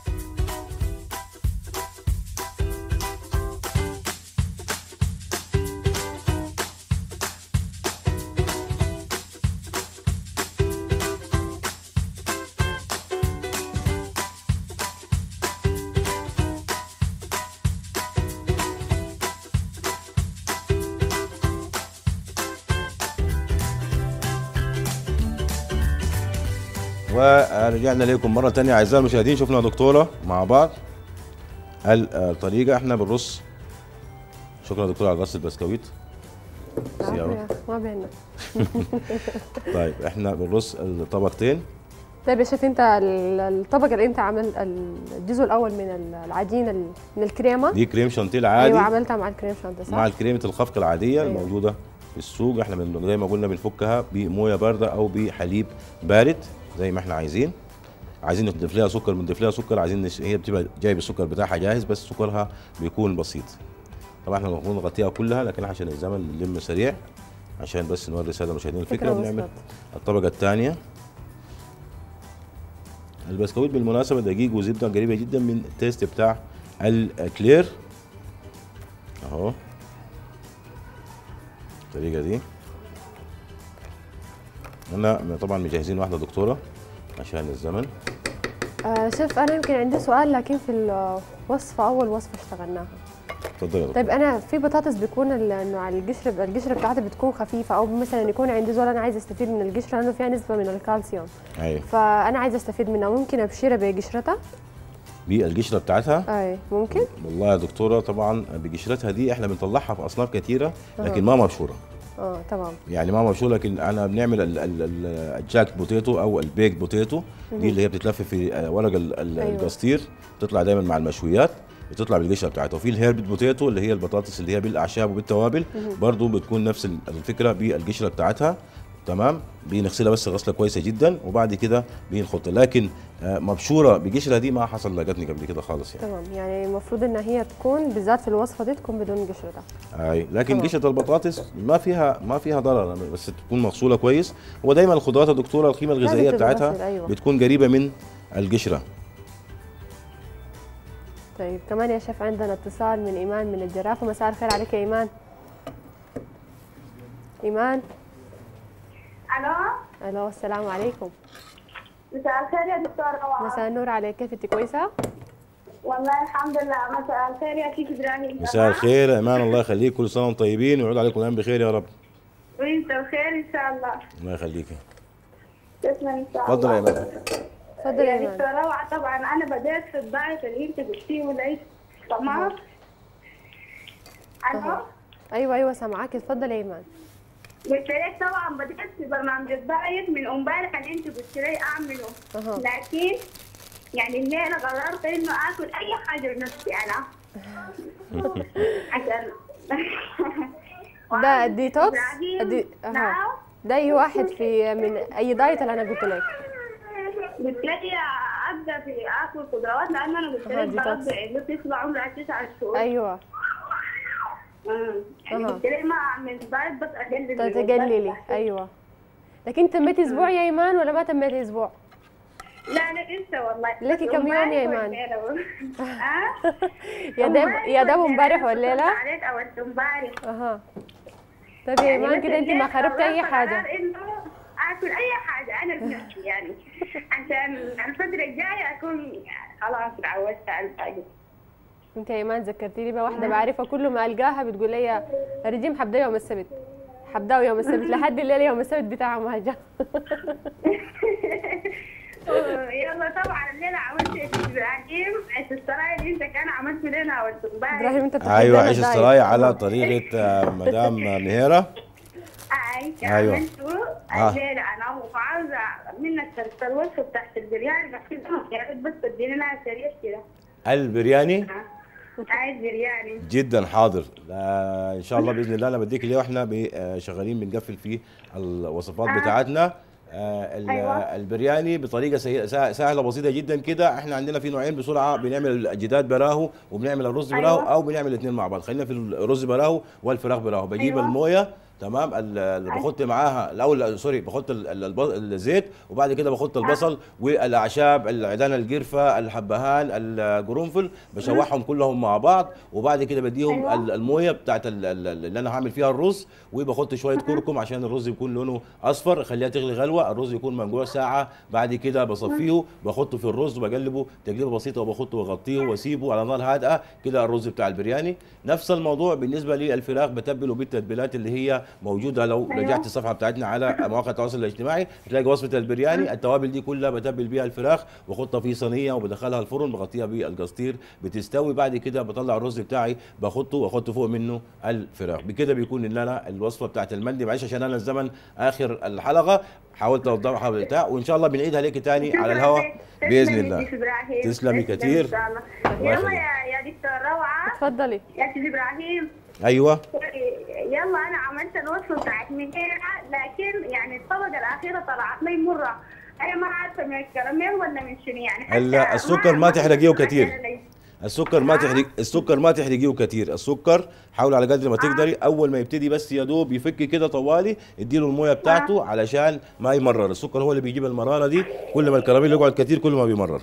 Speaker 1: ورجعنا لكم مره تانية اعزائي المشاهدين شفنا دكتوره مع بعض الطريقه احنا بنرص شكرا دكتوره على رص البسكويت سيارة.
Speaker 2: عافية، ما بينا
Speaker 1: طيب احنا بنرص الطبقتين
Speaker 2: طيب يا شيف انت ال- الطبق اللي انت عمل الجزء الاول من العجين ال- من الكريمه
Speaker 1: دي كريم شانتيه العادي
Speaker 2: ايوه عملتها مع الكريم شانتيه صح؟
Speaker 1: مع الكريمه الخفق العاديه
Speaker 2: أيوة.
Speaker 1: الموجوده في السوق احنا بن- زي ما قلنا بنفكها بمويه بارده او بحليب بارد زي ما احنا عايزين عايزين نضيف لها سكر بنضيف لها سكر عايزين نش... هي بتبقى جايب السكر بتاعها جاهز بس سكرها بيكون بسيط طبعا احنا المفروض نغطيها كلها لكن عشان الزمن نلم سريع عشان بس نوري الساده المشاهدين الفكره
Speaker 2: فكرة
Speaker 1: بنعمل
Speaker 2: وصلت.
Speaker 1: الطبقه الثانيه البسكويت بالمناسبه دقيق وزبده قريبه جدا من التيست بتاع الكلير اهو الطريقه دي انا طبعا مجهزين واحده دكتوره عشان الزمن
Speaker 2: آه شيف انا يمكن عندي سؤال لكن في الوصفه اول وصفه اشتغلناها
Speaker 1: اتفضل يا دكتور
Speaker 2: طيب انا في بطاطس بيكون ال- انه على القشره القشره بتاعتها بتكون خفيفه او مثلا يكون عندي زول انا عايزه استفيد من القشره لانه فيها نسبه من الكالسيوم
Speaker 1: ايوه
Speaker 2: فانا عايزه استفيد منها ممكن ابشرها بقشرتها
Speaker 1: بالقشره بتاعتها
Speaker 2: اي ممكن
Speaker 1: والله يا دكتوره طبعا بقشرتها دي احنا بنطلعها في اصناف كثيره لكن
Speaker 2: أها.
Speaker 1: ما مبشوره
Speaker 2: اه تمام
Speaker 1: يعني ما مبشوره لكن انا بنعمل ال- ال- ال- الجاك بوتيتو او البيك بوتيتو دي اللي هي بتتلف في آه، ورق ال- ال-
Speaker 2: أيوة.
Speaker 1: القصدير بتطلع دايما مع المشويات بتطلع بالقشره بتاعتها وفي الهيربد بوتيتو اللي هي البطاطس اللي هي بالاعشاب وبالتوابل برضو بتكون نفس ال- الفكره بالقشره بتاعتها تمام بنغسلها بس غسله كويسه جدا وبعد كده بنحط لكن آه، مبشوره بقشره دي ما حصل لقتني قبل كده خالص يعني
Speaker 2: تمام يعني المفروض ان هي تكون بالذات في الوصفه دي تكون بدون قشرتها
Speaker 1: اي لكن
Speaker 2: تمام.
Speaker 1: قشره البطاطس ما فيها ما فيها ضرر بس تكون مغسوله كويس هو دايما الخضروات يا دكتوره القيمه الغذائيه
Speaker 2: تتغسل،
Speaker 1: بتاعتها
Speaker 2: أيوة.
Speaker 1: بتكون قريبه من القشره
Speaker 2: طيب كمان يا شيف عندنا اتصال من ايمان من الجرافه مساء الخير عليك يا ايمان ايمان
Speaker 3: الو
Speaker 2: الو السلام عليكم
Speaker 3: مساء الخير يا دكتورة روعة
Speaker 2: مساء النور عليك كيف انت كويسه
Speaker 3: والله الحمد لله مساء الخير يا كيف ابراهيم
Speaker 1: مساء الخير يا امان الله يخليك كل سنه وانتم طيبين ويعود عليكم الايام بخير يا رب
Speaker 3: وانت بخير ان شاء الله
Speaker 1: الله يخليك
Speaker 3: تسلم ان شاء الله
Speaker 1: اتفضل يا ايمان
Speaker 2: تفضل يا
Speaker 3: يا
Speaker 2: ايمان
Speaker 3: دكتورة روعة طبعا انا بدأت في الدايت اللي انت قلتيه ولقيت تمام الو
Speaker 2: ايوه ايوه سامعاك تفضل يا ايمان
Speaker 3: قلت لك طبعا بدأت في برنامج الدايت من امبارح اللي انت قلت لي اعمله
Speaker 2: أها.
Speaker 3: لكن يعني الليله قررت انه اكل اي حاجه لنفسي انا عشان
Speaker 2: ده الديتوكس
Speaker 3: إبراهيم،
Speaker 2: الدي...
Speaker 3: نعم
Speaker 2: أها. ده اي واحد في من اي دايت اللي انا قلت لك
Speaker 3: قلت لي ابدا في اكل خضروات لان انا قلت
Speaker 2: أها،
Speaker 3: لك
Speaker 2: ديتوكس.
Speaker 3: برضه ابني طفل عمره تسع شهور
Speaker 2: ايوه
Speaker 3: امم يعني
Speaker 2: أها.
Speaker 3: قلت لي ما اعمل بايت بس اقلل
Speaker 2: طيب
Speaker 3: الوزن.
Speaker 2: تقللي ايوه لكن تميت اسبوع يا ايمان ولا ما تميت اسبوع؟
Speaker 3: لا لا لسه والله
Speaker 2: لكي كم يوم يا إيمان؟
Speaker 3: اه
Speaker 2: يا داب يا داب امبارح والليله؟
Speaker 3: عليك او امبارح
Speaker 2: اها طيب يا ايمان كده انت ما خربتي اي حاجه
Speaker 3: انه اكل اي حاجه انا بنفسي يعني عشان الفتره الجايه اكون خلاص تعودت على الباقي
Speaker 2: انت يا ايمان ذكرتيني بقى واحده بعرفها كل ما القاها بتقول لي الرجيم حبدا يوم السبت حبداه يوم السبت لحد الليل يوم السبت بتاعه ما جا
Speaker 3: يلا طبعا الليله عملت ابراهيم عيش السرايا اللي انت كان عملت لنا اول امبارح
Speaker 2: ابراهيم انت بتحب
Speaker 1: ايوه
Speaker 2: دايما
Speaker 1: عيش
Speaker 2: الدايت.
Speaker 1: السرايا على طريقه آه، مدام مهيره
Speaker 3: اي
Speaker 1: أيوة.
Speaker 3: عملته
Speaker 1: آه.
Speaker 3: الليله انا وعاوزه منك الوصفه بتاعت البرياني بس كده يا ريت بس تديني لها سريع كده
Speaker 1: البرياني
Speaker 3: عايز برياني
Speaker 1: جدا حاضر آه ان شاء الله باذن الله انا بديك اللي احنا بي- آه، شغالين بنقفل فيه الوصفات
Speaker 3: آه.
Speaker 1: بتاعتنا آه ال-
Speaker 3: أيوة.
Speaker 1: البرياني بطريقه سهي- سه- سهله بسيطه جدا كده احنا عندنا في نوعين بسرعه بنعمل الجداد براهو وبنعمل الرز براهو
Speaker 3: أيوة.
Speaker 1: او بنعمل الاثنين مع بعض خلينا في الرز براهو والفراخ براهو بجيب
Speaker 3: أيوة.
Speaker 1: المويه تمام ال- اللي بحط معاها الاول سوري بحط ال- ال- الب- الزيت وبعد كده بحط البصل والاعشاب العيدان القرفه الحبهان القرنفل بشوحهم كلهم مع بعض وبعد كده بديهم
Speaker 3: أيوة.
Speaker 1: ال- المويه بتاعت ال- ال- اللي انا هعمل فيها الرز وبحط شويه كركم عشان الرز يكون لونه اصفر اخليها تغلي غلوه الرز يكون منقوع ساعه بعد كده بصفيه بحطه في الرز وبقلبه تقليبه بسيطه وبحطه واغطيه واسيبه على نار هادئه كده الرز بتاع البرياني نفس الموضوع بالنسبه للفراخ بتبله بالتتبيلات اللي هي موجوده لو
Speaker 3: أيوة.
Speaker 1: رجعت الصفحه بتاعتنا على مواقع التواصل الاجتماعي هتلاقي وصفه البرياني التوابل دي كلها بتبل بيها الفراخ واحطها في صينيه وبدخلها الفرن بغطيها بالقسطير بتستوي بعد كده بطلع الرز بتاعي بحطه واحط فوق منه الفراخ بكده بيكون ان انا الوصفه بتاعت المندي معلش عشان انا الزمن اخر الحلقه حاولت اوضحها بتاع وان شاء الله بنعيدها لك تاني على الهواء باذن الله تسلمي كتير. الله
Speaker 3: يلا
Speaker 1: يخليك.
Speaker 3: يا يا دكتور روعه
Speaker 2: اتفضلي
Speaker 3: يا سيدي ابراهيم
Speaker 1: ايوه
Speaker 3: يلا انا عملت الوصفه بتاعت مهيرة لكن يعني الطبقه الاخيره طلعت لي مره انا ما عارفه من الكراميل ولا من شنو يعني حتى
Speaker 1: ال- السكر ما تحرقيه كتير.
Speaker 3: علي.
Speaker 1: السكر ما تحرق السكر ما تحرقيه كتير السكر حاول على قدر ما تقدري اول ما يبتدي بس يا دوب يفك كده طوالي اديله المويه بتاعته علشان ما يمرر السكر هو اللي بيجيب المراره دي كل ما الكراميل يقعد كتير كل ما بيمرر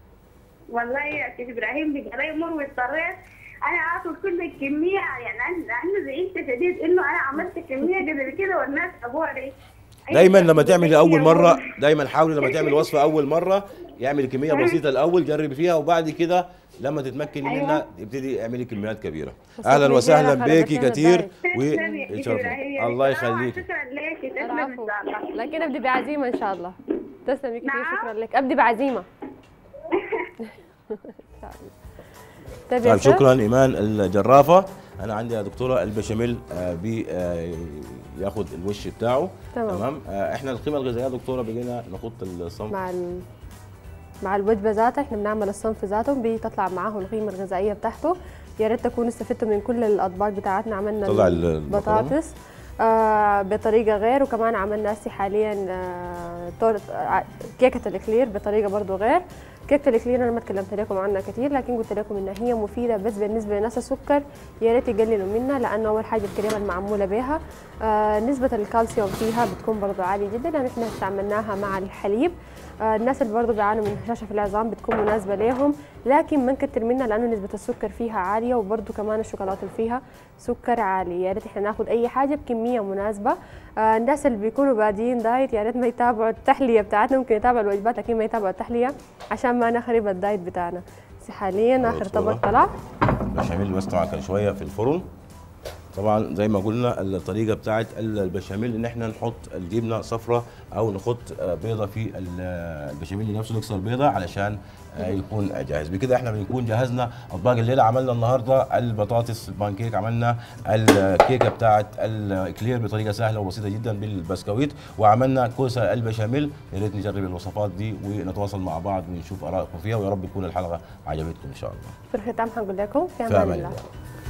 Speaker 3: والله يا سيدي ابراهيم بقى لي مر واضطريت انا اكل كل الكميه يعني انا لانه زعلت شديد انه انا عملت كميه قبل كده والناس ابوها لي
Speaker 1: دايما لما تعملي اول مره دايما حاولي لما تعملي وصفه اول مره يعملي كميه بسيطه الاول جربي فيها وبعد كده لما تتمكني
Speaker 3: أيوة.
Speaker 1: منها ابتدي اعملي كميات كبيره
Speaker 2: بس
Speaker 1: اهلا
Speaker 2: الفيديو
Speaker 1: وسهلا
Speaker 2: أنا
Speaker 1: بيكي
Speaker 2: خربت
Speaker 1: كتير
Speaker 2: لنا
Speaker 1: و
Speaker 3: تسلم يا سيدي
Speaker 1: يشرفني.
Speaker 3: إبراهيم.
Speaker 1: الله
Speaker 3: آه،
Speaker 1: يخليك
Speaker 3: شكرا لك تسلم ان
Speaker 2: العفو
Speaker 3: شاء الله
Speaker 2: لكن ابدي بعزيمه ان شاء الله تسلمي كثير
Speaker 3: نعم.
Speaker 2: شكرا لك ابدي بعزيمه طيب يا
Speaker 1: طيب
Speaker 2: أستاذ؟
Speaker 1: شكرا ايمان الجرافه انا عندي يا دكتوره البشاميل آه، بي آه، ياخد الوش بتاعه
Speaker 2: تمام.
Speaker 1: تمام آه، احنا القيمه الغذائيه يا دكتوره بقينا نحط الصنف
Speaker 2: مع ال... مع الوجبه ذاتها احنا بنعمل الصنف ذاته بتطلع معاه القيمه الغذائيه بتاعته يا ريت تكونوا استفدتوا من كل الاطباق بتاعتنا عملنا
Speaker 1: طلع ال- المكرونة.
Speaker 2: البطاطس آه بطريقه غير وكمان عملنا هسي حاليا آه تورت آه كيكه الاكلير بطريقه برضو غير كيكه الاكلير انا ما تكلمت لكم عنها كثير لكن قلت لكم انها هي مفيده بس بالنسبه لناس السكر يا ريت يقللوا منها لانه اول حاجه الكريمه المعموله بها آه نسبه الكالسيوم فيها بتكون برضو عاليه جدا لان احنا استعملناها مع الحليب آه الناس اللي برضو بيعانوا من هشاشه في العظام بتكون مناسبه لهم لكن ما نكتر منها لانه نسبه السكر فيها عاليه وبرضو كمان الشوكولاته اللي فيها سكر عالي يا ريت احنا ناخد اي حاجه بكميه مناسبه آه الناس اللي بيكونوا بادين دايت يا ريت ما يتابعوا التحليه بتاعتنا ممكن يتابعوا الوجبات لكن ما يتابعوا التحليه عشان ما نخرب الدايت بتاعنا بس حاليا اخر
Speaker 1: خلاص
Speaker 2: طبق
Speaker 1: والله.
Speaker 2: طلع
Speaker 1: البشاميل بس طبعا كان شويه في الفرن طبعا زي ما قلنا الطريقه بتاعت البشاميل ان احنا نحط الجبنه صفراء او نحط آه، بيضه في ال- البشاميل نفسه نكسر بيضه علشان آه، يكون جاهز بكده احنا بنكون جهزنا اطباق الليله عملنا النهارده البطاطس البانكيك عملنا الكيكه بتاعت الاكلير بطريقه سهله وبسيطه جدا بالبسكويت وعملنا كوسه البشاميل يا ريت نجرب الوصفات دي ونتواصل مع بعض ونشوف ارائكم فيها ويا رب تكون الحلقه عجبتكم ان شاء الله
Speaker 2: في الختام هنقول لكم في
Speaker 1: في
Speaker 2: امان
Speaker 1: امان
Speaker 2: الله
Speaker 1: الله